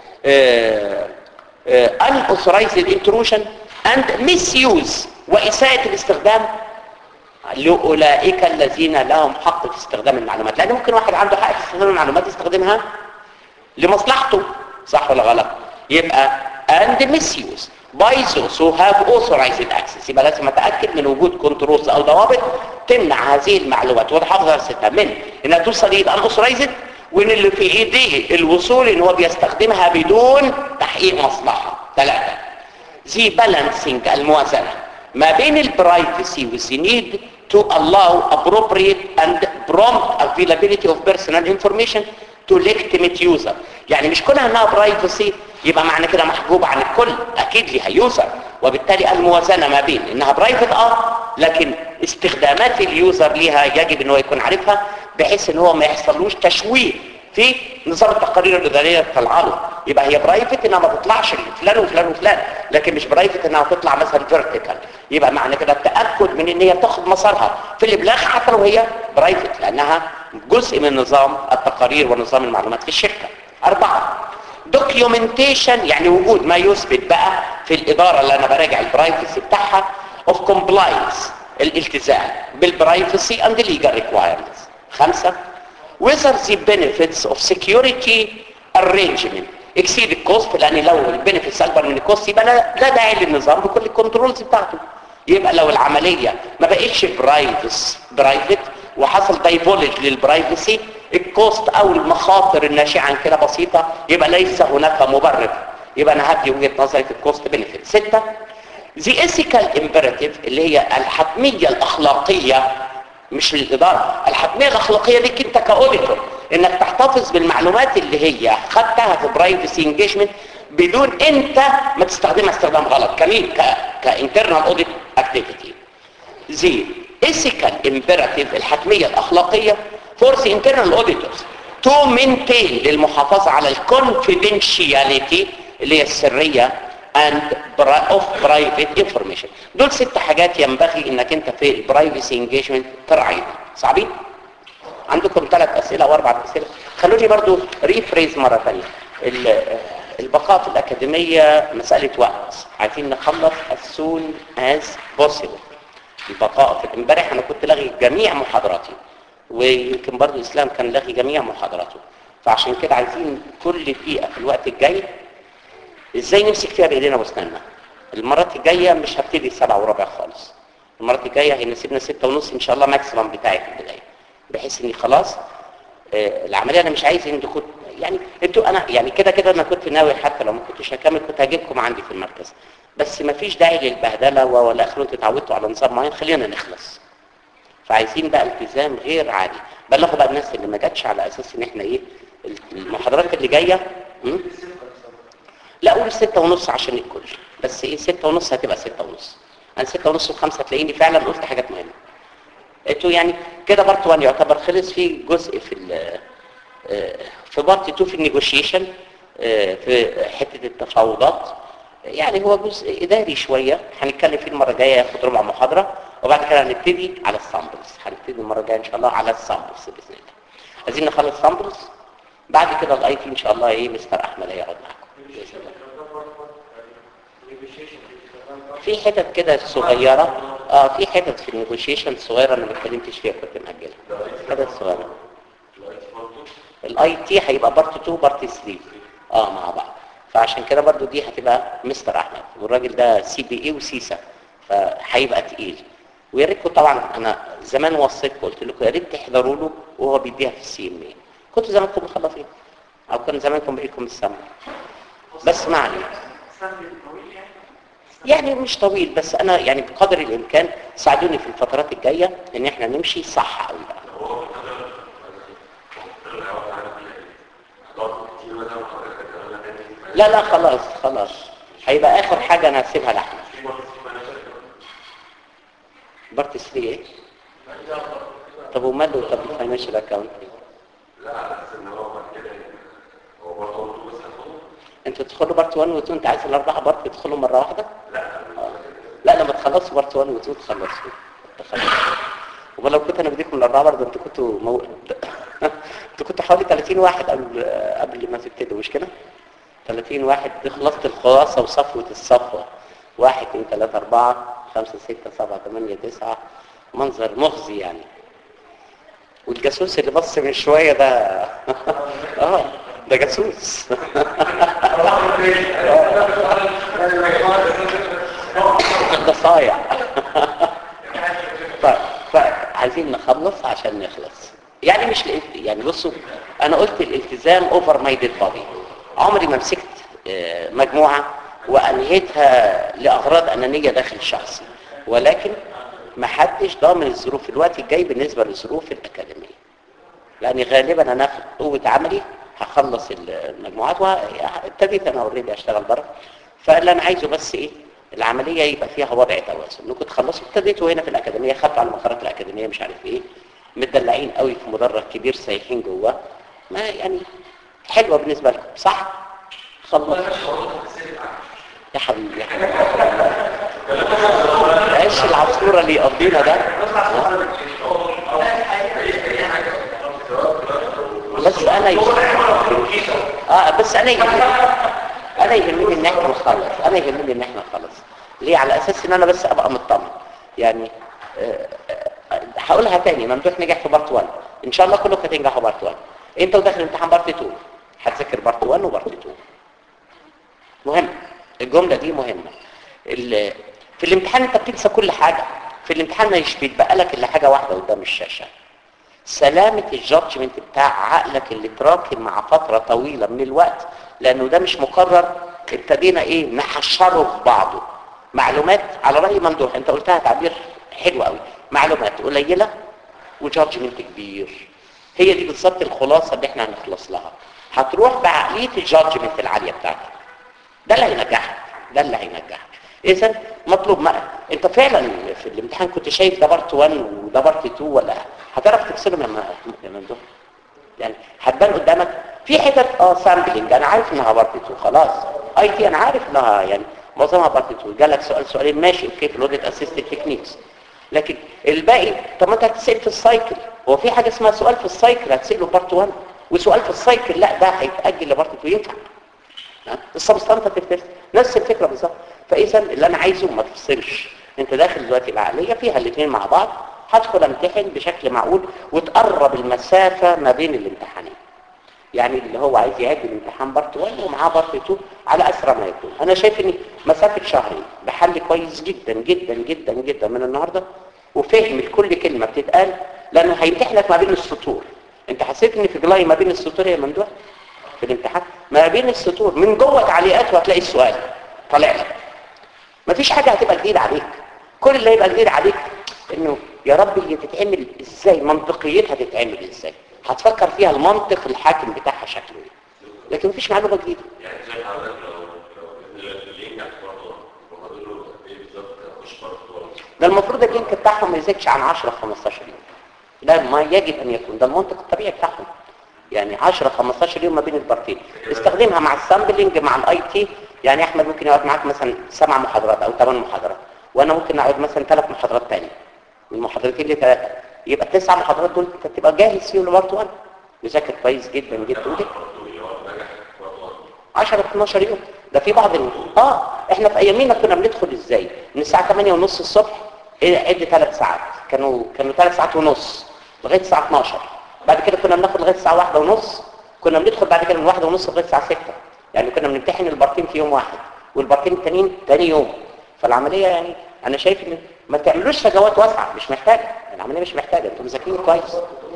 ان اوثرايزد انتروشن اند ميس يوز واساءه الاستخدام لاولئك الذين لهم حق في استخدام المعلومات لان ممكن واحد عنده حق في استخدام المعلومات يستخدمها لمصلحته صح ولا غلط يبقى and misuse by those who have authorized access يبقى لازم اتاكد من وجود كنترولز او ضوابط تمنع هذه المعلومات وتحافظ على ستها من انها توصل الى unauthorized وان اللي في ايديه الوصول ان هو بيستخدمها بدون تحقيق مصلحه ثلاثه the balancing الموازنه ما بين البرايفسي والذي need to allow appropriate and prompt availability of personal information to legitimate user يعني مش كونها انها برايفسي يبقى معنى كده محجوب عن الكل اكيد ليها يوزر وبالتالي الموازنه ما بين انها برايفت اه لكن استخدامات اليوزر ليها يجب ان هو يكون عارفها بحيث ان هو ما يحصلوش تشويه في نظام التقارير الاداريه اللي طالعه له يبقى هي برايفت انها ما تطلعش لفلان وفلان وفلان لكن مش برايفت انها تطلع مثلا فيرتيكال يبقى معنى كده التاكد من ان هي تاخد مسارها في الابلاغ حتى لو هي برايفت لانها جزء من نظام التقارير ونظام المعلومات في الشركه اربعه دوكيومنتيشن يعني وجود ما يثبت بقى في الاداره اللي انا براجع البرايفسي بتاعها اوف كومبلاينس الالتزام بالبرايفسي اند ليجال ريكوايرمنتس خمسه whether the benefits of security arrangement exceed the cost لان لو البنفيتس اكبر من الكوست يبقى لا, لا داعي للنظام بكل الكنترولز بتاعته يبقى لو العمليه ما بقتش برايفس برايفت وحصل دايفولج للبرايفسي الكوست او المخاطر الناشئه عن كده بسيطه يبقى ليس هناك مبرر يبقى انا هدي وجهه نظري في الكوست بنفيت سته the ethical imperative اللي هي الحتميه الاخلاقيه مش للإدارة الحتمية الأخلاقية ليك أنت كأوديتور إنك تحتفظ بالمعلومات اللي هي خدتها في برايفسي انجيجمنت بدون أنت ما تستخدمها استخدام غلط كمين كانترنال اوديت اكتيفيتي زي ethical imperative الحتمية الأخلاقية for the internal auditors to maintain للمحافظة على الكونفيدنشياليتي اللي هي السرية and of private information دول ست حاجات ينبغي انك انت في البرايفسي انجيجمنت تراعيها صعبين عندكم ثلاث اسئله واربع اسئله خلوني برضو ريفريز مره ثانيه البقاء في الاكاديميه مساله وقت عايزين نخلص as soon as possible البقاء في امبارح انا كنت لاغي جميع محاضراتي ويمكن برضو الاسلام كان لاغي جميع محاضراته فعشان كده عايزين كل دقيقه في الوقت الجاي ازاي نمسك فيها بايدينا واسناننا المرات الجايه مش هبتدي سبعة وربع خالص المرات الجايه هنسيبنا ستة ونص ان شاء الله ماكسيمم بتاعي في البدايه بحيث اني خلاص آه العمليه انا مش عايز ان تكون يعني انتوا انا يعني كده كده انا كنت ناوي حتى لو ما كنتش هكمل كنت هجيبكم عندي في المركز بس ما فيش داعي للبهدله ولا اخر انتوا اتعودتوا على نظام معين خلينا نخلص فعايزين بقى التزام غير عادي بلغوا بقى الناس اللي ما جاتش على اساس ان احنا ايه المحاضرات اللي جايه لا قول ستة ونص عشان الكل بس ايه ستة ونص هتبقى ستة ونص انا ستة ونص وخمسة تلاقيني فعلا قلت حاجات مهمة انتوا يعني كده بارت 1 يعتبر خلص في جزء في في بارت 2 في النيجوشيشن في حتة التفاوضات يعني هو جزء اداري شوية هنتكلم فيه المرة الجاية ياخد ربع محاضرة وبعد كده هنبتدي على السامبلز هنبتدي المرة الجاية ان شاء الله على السامبلز باذن الله عايزين نخلص سامبلز بعد كده الاي تي ان شاء الله ايه مستر احمد هيقعد معاكم في حتت كده صغيرة اه في حتت في النيغوشيشن صغيرة انا ما اتكلمتش فيها كنت مأجلها حتت صغيرة الاي تي هيبقى بارت 2 بارت 3 اه مع بعض فعشان كده برضو دي هتبقى مستر احمد والراجل ده سي بي اي وسيسا فهيبقى تقيل ويا ريتكم طبعا انا زمان وصيتكم قلت لكم يا ريت تحضروا له وهو بيديها في السي ام اي كنتوا زمانكم مخلصين او كان زمانكم بقيكم السمع بس ما علينا يعني مش طويل بس انا يعني بقدر الامكان ساعدوني في الفترات الجايه ان احنا نمشي صح قوي بقى لا لا خلاص خلاص هيبقى اخر حاجه انا هسيبها لاحمد بارت 3 ايه طب وماله طب الفاينانشال اكاونت لا بس ان هو بعد كده هو برضه بس هتاخده انتوا تدخلوا بارت 1 و 2 انت عايز الاربعه بارت تدخلوا مره واحده لا آه. لا لما تخلصوا بارت 1 و 2 تخلصوا تخلصوا وما لو كنت انا بديكم الاربعه برضه انتوا كنتوا مو... انتوا كنتوا حوالي 30 واحد قبل قبل ما تبتدوا مش كده 30 واحد دي خلاصة الخلاصة وصفوة الصفوة واحد اثنين ثلاثة أربعة خمسة ستة سبعة ثمانية تسعة منظر مخزي يعني والجاسوس اللي بص من شوية ده اه ده جاسوس ده صايع ف... فعايزين نخلص عشان نخلص يعني مش الالت... يعني بصوا انا قلت الالتزام اوفر مايدد بادي عمري ما مسكت آه، مجموعة وانهيتها لاغراض انانية داخل شخصي ولكن ما حدش ضامن الظروف الوقت الجاي بالنسبة للظروف الاكاديمية يعني غالبا انا في قوة عملي هخلص المجموعات وابتديت انا اوريدي اشتغل بره فاللي انا عايزه بس ايه العملية يبقى فيها وضع توازن انكم تخلصوا ابتديتوا هنا في الاكاديمية خدتوا على المقرات الاكاديمية مش عارف ايه متدلعين قوي في مدرج كبير سايحين جواه ما يعني حلوة بالنسبة لكم صح خلص يا حبيبي يا حبيبي عيش العصفورة اللي يقضينا ده بس انا يهمني اه بس انا يهمني انا يهمني ان احنا نخلص انا يهمني ان احنا نخلص ليه على اساس ان انا بس ابقى مطمن يعني آه، آه، هقولها تاني ممدوح نجح في بارت 1 ان شاء الله كلكم هتنجحوا بارت 1 انت وداخل امتحان بارت 2 هتذاكر بارت 1 وبارت 2 مهم الجملة دي مهمة ال- في الامتحان انت بتنسى كل حاجة في الامتحان مش بيتبقى لك الا حاجة واحدة قدام الشاشة سلامة الجادجمنت بتاع عقلك اللي تراكم مع فترة طويلة من الوقت لانه ده مش مقرر ابتدينا ايه نحشره في بعضه معلومات على رأي ممدوح انت قلتها تعبير حلو قوي معلومات قليلة وجادجمنت كبير هي دي بالظبط الخلاصة اللي احنا هنخلص لها هتروح بعقلية الجادجمنت العالية بتاعتك ده اللي هينجحك ده اللي هينجحك اذا مطلوب ما انت فعلا في الامتحان كنت شايف ده بارت 1 وده بارت 2 ولا هتعرف تفصلهم يا م- يا ممدوح يعني هتبان قدامك في حتت اه سامبلنج انا عارف انها بارت 2 خلاص اي تي انا عارف انها يعني معظمها بارت 2 جالك سؤال سؤالين ماشي اوكي في الاوديت اسيستد تكنيكس لكن الباقي طب ما انت هتسال في السايكل هو في حاجه اسمها سؤال في السايكل هتساله بارت 1 وسؤال في السايكل لا ده هيتاجل لبارت 2 ينفع السبستانتيف تيست نفس الفكره بالظبط فاذا اللي انا عايزه ما تفصلش انت داخل دلوقتي العقليه فيها الاثنين مع بعض هدخل امتحن بشكل معقول وتقرب المسافه ما بين الامتحانين يعني اللي هو عايز يعد الامتحان بارت 1 ومعاه بارت 2 على اسرع ما يكون انا شايف ان مسافه شهرين بحل كويس جدا جدا جدا جدا من النهارده وفهم لكل كلمه بتتقال لانه هيمتحنك ما بين السطور انت حسيت ان في جلاي ما بين السطور يا ممدوح في الامتحان ما بين السطور من جوه تعليقات وهتلاقي السؤال طالع لك مفيش حاجه هتبقى جديده عليك كل اللي هيبقى جديد عليك انه يا رب هي تتعمل ازاي منطقيتها تتعمل ازاي هتفكر فيها المنطق الحاكم بتاعها شكله ايه لكن مفيش معلومه جديده يعني زي حضرتك لو لو اللي ينجح برضه وفاضل له قد ايه بالظبط اخش برضه ده المفروض اللينك بتاعهم ما يزيدش عن 10 15 يوم ده ما يجب ان يكون ده المنطق الطبيعي بتاعهم يعني 10 15 يوم ما بين البارتين استخدمها مع السامبلنج مع الاي تي يعني احمد ممكن يقعد معاك مثلا سبع محاضرات او ثمان محاضرات وانا ممكن اقعد مثلا ثلاث محاضرات تاني المحاضرتين اللي ثلاثه يبقى التسع محاضرات دول انت تبقى جاهز فيهم لبارت 1 مذاكر كويس جدا جدا جدا 10 12 يوم ده في بعض ال... اه احنا في ايامينا كنا بندخل ازاي من الساعه 8 ونص الصبح إيه، عد ثلاث ساعات كانوا كانوا ثلاث ساعات ونص لغايه الساعه 12 بعد كده كنا بناخد لغايه الساعه واحدة ونص كنا بندخل بعد كده من واحدة ونص لغايه الساعه 6 يعني كنا بنمتحن البارتين في يوم واحد والبارتين التانيين تاني يوم فالعمليه يعني انا شايف ان ما تعملوش فجوات واسعه مش محتاجه العمليه مش محتاجه انتوا مذاكرين كويس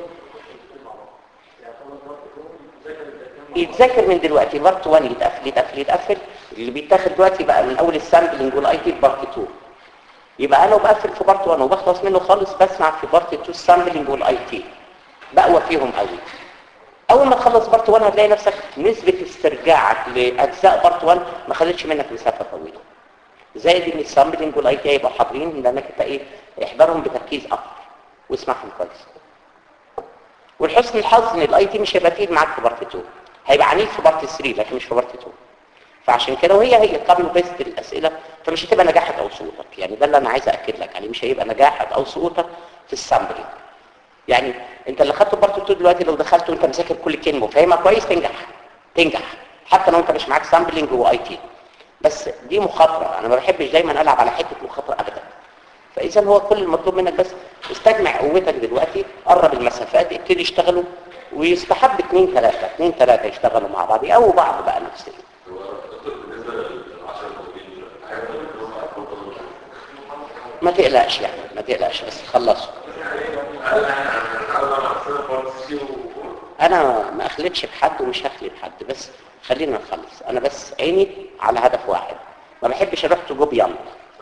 يتذاكر من دلوقتي بارت 1 يتقفل يتقفل يتقفل اللي بيتاخد دلوقتي بقى من اول السامبلنج والاي تي بارت 2 يبقى انا بقفل في بارت 1 وبخلص منه خالص بسمع في بارت 2 السامبلنج والاي تي بقوى فيهم قوي اول ما تخلص بارت 1 هتلاقي نفسك نسبة استرجاعك لاجزاء بارت 1 ما خدتش منك مسافة طويلة زائد ان السامبلنج والاي تي هيبقوا حاضرين لانك انت ايه احضرهم بتركيز اكتر واسمعهم كويس والحسن الحظ ان الاي تي مش هيبقى تقيل معاك في بارت 2 هيبقى عنيف في بارت 3 لكن مش في بارت 2 فعشان كده وهي هي كابل بيست الاسئله فمش هتبقى نجاحك او سقوطك يعني ده اللي انا عايز اكد لك عليه مش هيبقى نجاحك او سقوطك في السامبلنج يعني انت اللي خدته برضه طول دلوقتي لو دخلت وانت مذاكر كل كلمه وفاهمها كويس تنجح تنجح حتى لو انت مش معاك سامبلنج واي تي بس دي مخاطره انا ما بحبش دايما العب على حته مخاطره ابدا فاذا هو كل المطلوب منك بس استجمع قوتك دلوقتي قرب المسافات ابتدي اشتغلوا ويستحب اثنين ثلاثه اثنين ثلاثه يشتغلوا مع بعض او بعض بقى نفسيا هو دكتور بالنسبه للعشر مدربين حاجه ممكن افضل ما تقلقش يعني ما تقلقش بس خلصوا انا ما اخلتش بحد ومش هخلي بحد بس خلينا نخلص انا بس عيني على هدف واحد ما بحبش اروح تجوب يلا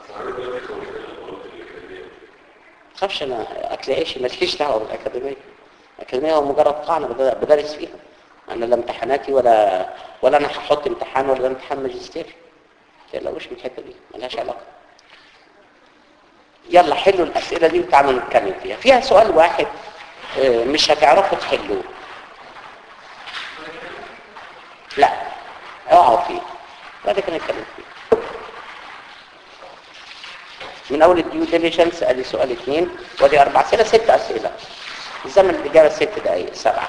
تخافش انا اكل عيشي ماليش دعوه بالاكاديميه الاكاديميه هو مجرد قاعده بد- بدرس فيها انا لا امتحاناتي ولا ولا انا هحط امتحان ولا امتحان ماجستير ما تقلقوش من الحته دي ملهاش علاقه يلا حلوا الاسئله دي وتعالوا نتكلم فيها فيها سؤال واحد آه، مش هتعرفوا تحلوه لا اوعوا فيه بعد كده نتكلم فيه من اول الديو ديليجنس ادي سؤال اثنين وادي اربع اسئله ست اسئله الزمن الاجابه ست دقائق سبعه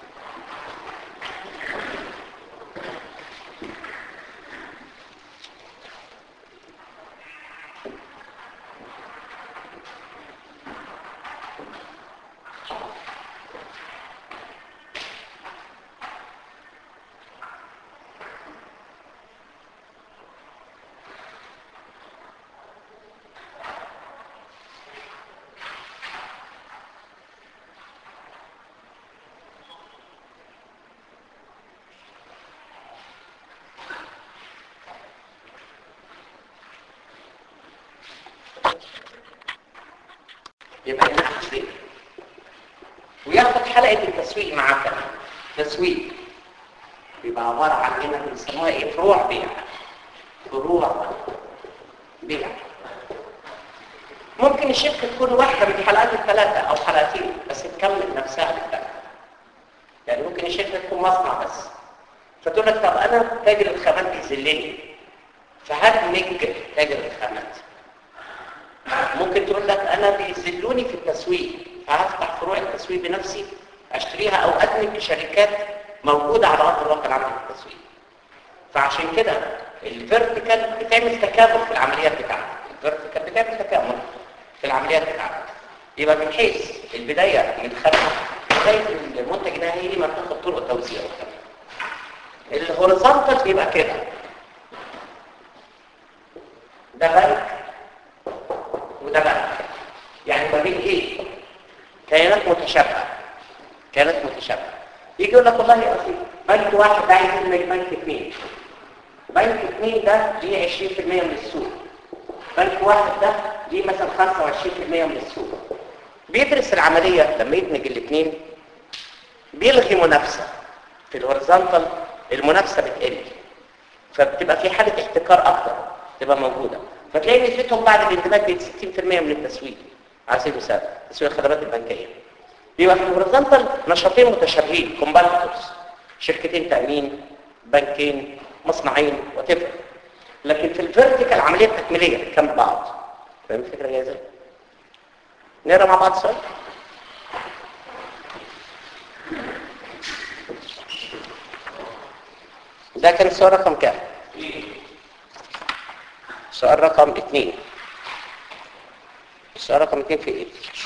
يبقى هنا تسويق وياخد حلقه التسويق معاه كمان تسويق بيبقى عباره عن هنا بنسموها ايه فروع بيع فروع بيع ممكن الشركه تكون واحده من الحلقات الثلاثه او حلقتين بس تكمل نفسها بالثلاثه يعني ممكن الشركه تكون مصنع بس فتقول لك طب انا تاجر الخامات بيذلني فهدمج تاجر الخامات ممكن تقول لك انا بيذلوني في التسويق فهفتح فروع التسويق بنفسي اشتريها او ادمج شركات موجوده على ارض الواقع العملي في التسويق فعشان كده الفيرتيكال بتعمل تكامل في العمليات بتاعتك الفيرتيكال بتعمل تكامل في العمليات بتاعتك يبقى من حيث البدايه من خلف لغايه المنتج النهائي ما بتاخد طرق توزيع وكمان الهوريزونتال بيبقى كده ده بنك وده بنك يعني ما بين ايه كيانات متشابهه كيانات متشابهه يجي يقول لك والله يا اخي بنك واحد ده عايز يدمج بنك اثنين بنك اثنين ده ليه 20% من السوق بنك واحد ده ليه مثلا 25% من السوق بيدرس العمليه لما يدمج الاثنين بيلغي منافسه في الهوريزونتال المنافسه بتقل فبتبقى في حاله احتكار اكتر تبقى موجوده فتلاقي نسبتهم بعد الاندماج بقت 60% من التسويق على سبيل المثال تسويق الخدمات البنكيه بيبقى في الهوريزونتال نشاطين متشابهين كومباتيتورز شركتين تامين بنكين مصنعين وتفر لكن في الفيرتيكال عمليه تكميليه بتكمل بعض فاهم الفكره جايه ازاي؟ نقرا مع بعض السؤال ده كان السؤال رقم كام؟ سؤال رقم اثنين السؤال رقم اثنين في ايه؟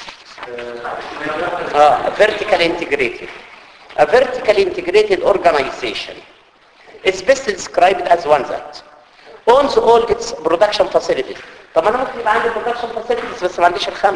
اه vertical integrated a vertical integrated organization is best described as one that owns all its production facilities طب انا ممكن يبقى عندي production facilities بس ما عنديش الخام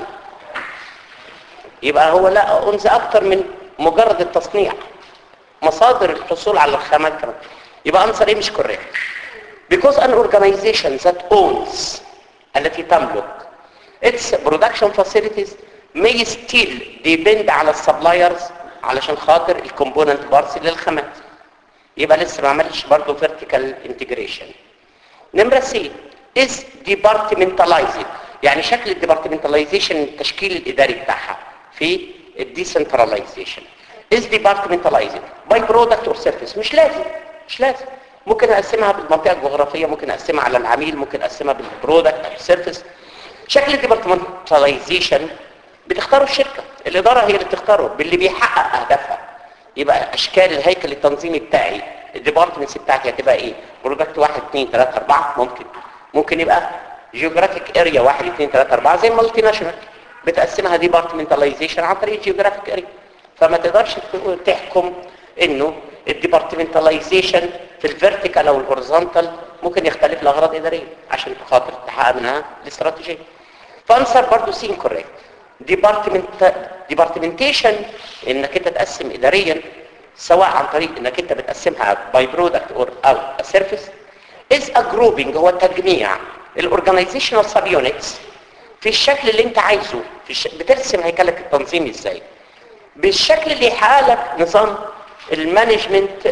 يبقى هو لا owns اكتر من مجرد التصنيع مصادر الحصول على الخامات كمان يبقى answer ايه مش correct because an organization that owns التي تملك its production facilities may still depend على السبلايرز علشان خاطر الكومبوننت بارتس للخامات يبقى لسه ما عملش برضه vertical integration نمرة سي is departmentalized يعني شكل الديبارتمنتاليزيشن التشكيل الاداري بتاعها في الديسنتراليزيشن is departmentalized by product or service مش لازم مش لازم ممكن اقسمها بالمنطقه الجغرافيه ممكن اقسمها على العميل ممكن اقسمها بالبرودكت او السيرفيس شكل الديبارتمنتاليزيشن بتختاروا الشركه الاداره هي اللي بتختاره باللي بيحقق اهدافها يبقى اشكال الهيكل التنظيمي بتاعي الديبارتمنتس بتاعتي هتبقى ايه برودكت 1 2 3 4 ممكن ممكن يبقى جيوغرافيك اريا 1 2 3 4 زي المالتي ناشونال بتقسمها ديبارتمنتاليزيشن عن طريق جيوغرافيك اريا فما تقدرش تقول- تحكم انه الديبارتمنتاليزيشن في الفيرتيكال او الهوريزونتال ممكن يختلف لاغراض اداريه عشان خاطر تحقق منها الاستراتيجيه فانسر برضو سين كوريكت ديبارتمنت ديبارتمنتيشن انك انت تقسم اداريا سواء عن طريق انك انت بتقسمها باي برودكت اور او سيرفيس از ا جروبنج هو تجميع الاورجنايزيشنال سب يونتس في الشكل اللي انت عايزه في الش... بترسم هيكلك التنظيمي ازاي بالشكل اللي يحقق لك نظام المانجمنت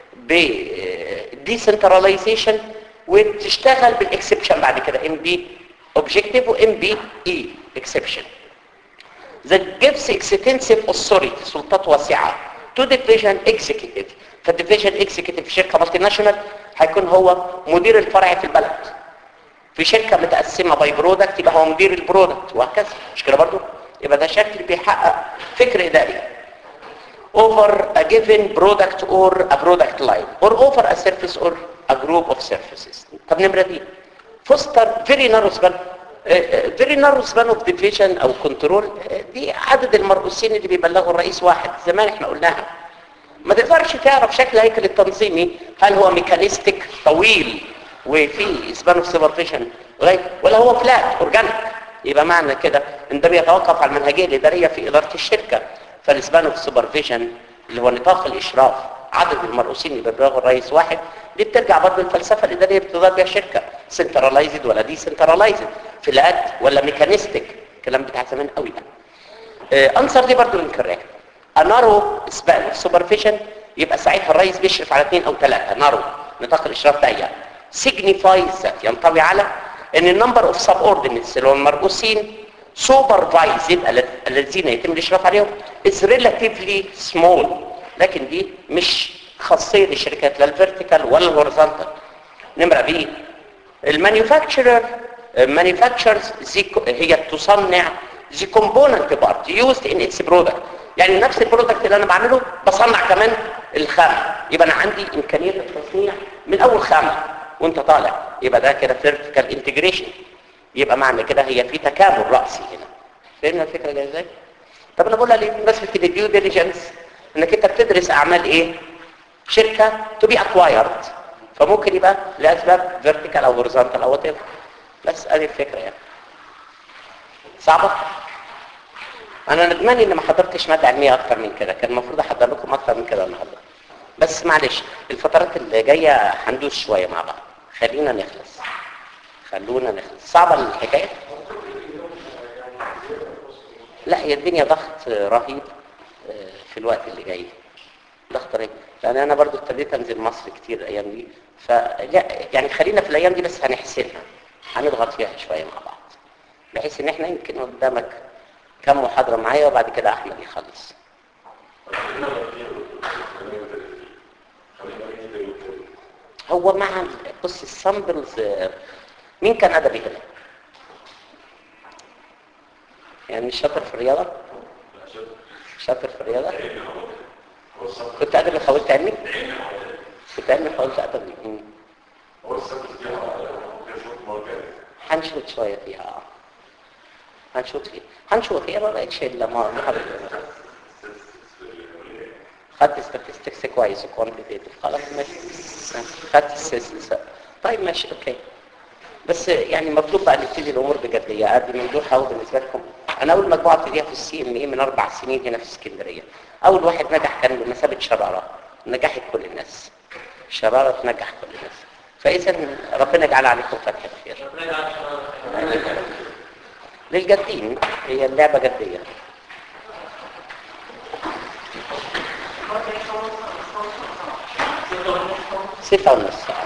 بديسنتراليزيشن وتشتغل بالاكسبشن بعد كده ام بي اوبجكتيف وام بي اي اكسبشن that gives extensive authority سلطات واسعة to division executive فالديفيجن executive في شركة مالتي ناشونال هيكون هو مدير الفرع في البلد في شركة متقسمة باي برودكت يبقى هو مدير البرودكت وهكذا مش كده برضو يبقى ده شكل بيحقق فكر إداري over a given product or a product line or over a service or a group of services طب نمرة دي foster very narrow span uh, uh, very narrow span of division او control uh, دي عدد المرؤوسين اللي بيبلغوا الرئيس واحد زمان احنا قلناها ما تقدرش تعرف شكل هيكل التنظيمي هل هو ميكانيستيك طويل وفي سبان اوف سوبرفيشن ولا هو فلات اورجانيك يبقى معنى كده ان ده بيتوقف على المنهجيه الاداريه في اداره الشركه فالسبان اوف سوبرفيشن اللي هو نطاق الاشراف عدد المرؤوسين اللي بيبلغوا الرئيس واحد دي بترجع برضه للفلسفه الاداريه اللي بتدار بيها الشركه سنتراليزد ولا دي سنتراليزد فلات ولا ميكانيستيك الكلام بتاع زمان قوي ده انسر دي برضه انكريكت انارو سبان اوف سوبرفيشن يبقى ساعتها الرئيس بيشرف على اثنين او ثلاثه نارو نطاق الاشراف ضيق signifies that ينطوي على ان النمبر اوف سب اوردينتس اللي هو المرؤوسين سوبرفايز يبقى الذين يتم الاشراف عليهم is relatively small لكن دي مش خاصيه للشركات لا الفيرتيكال ولا الهوريزونتال نمره بي المانيفاكتشرر manufactures هي تصنع the component part used in its product يعني نفس البرودكت اللي انا بعمله بصنع كمان الخامه يبقى انا عندي امكانيه التصنيع من اول خامه وانت طالع يبقى ده كده vertical integration يبقى معنى كده هي في تكامل راسي هنا فهمنا الفكره دي ازاي طب انا بقولها ليه بمناسبه الديو ديليجنس انك انت بتدرس اعمال ايه شركه تو بي اكوايرد فممكن يبقى لاسباب فيرتيكال او هوريزونتال او وات بس ادي الفكره يعني صعبه انا ندمان ان ما حضرتش ماده علميه اكتر من كده كان المفروض احضر لكم اكتر من كده النهارده بس معلش الفترات اللي جايه هندوس شويه مع بعض خلينا نخلص خلونا نخلص صعبه الحكايه لا هي الدنيا ضغط رهيب في الوقت اللي جاي ضغط رهيب لان انا برضو ابتديت انزل مصر كتير الايام دي ف يعني خلينا في الايام دي بس هنحسبها هنضغط فيها شويه مع بعض بحيث ان احنا يمكن قدامك كم محاضرة معايا وبعد كده احمد يخلص هو مع بص السامبلز مين كان ادبي هنا يعني مش شاطر في الرياضة شاطر في الرياضة كنت ادبي حاولت علمي كنت علمي حاولت ادبي هنشوط شوية فيها هنشوط فيها هنشوط فيها ما بقتش الا ما خدت statistics كويس وكوانتيتيف خلاص ماشي خدت السيس طيب ماشي اوكي بس يعني مطلوب بقى نبتدي الامور بجديه ادي ممدوحه قوي بالنسبه لكم انا اول مجموعه ابتديها في السي ام اي من اربع سنين هنا في اسكندريه اول واحد نجح كان بمثابه شراره نجحت كل الناس شراره تنجح كل الناس فاذا ربنا يجعل عليكم فتح خير للجدين هي اللعبه جديه ستة ونص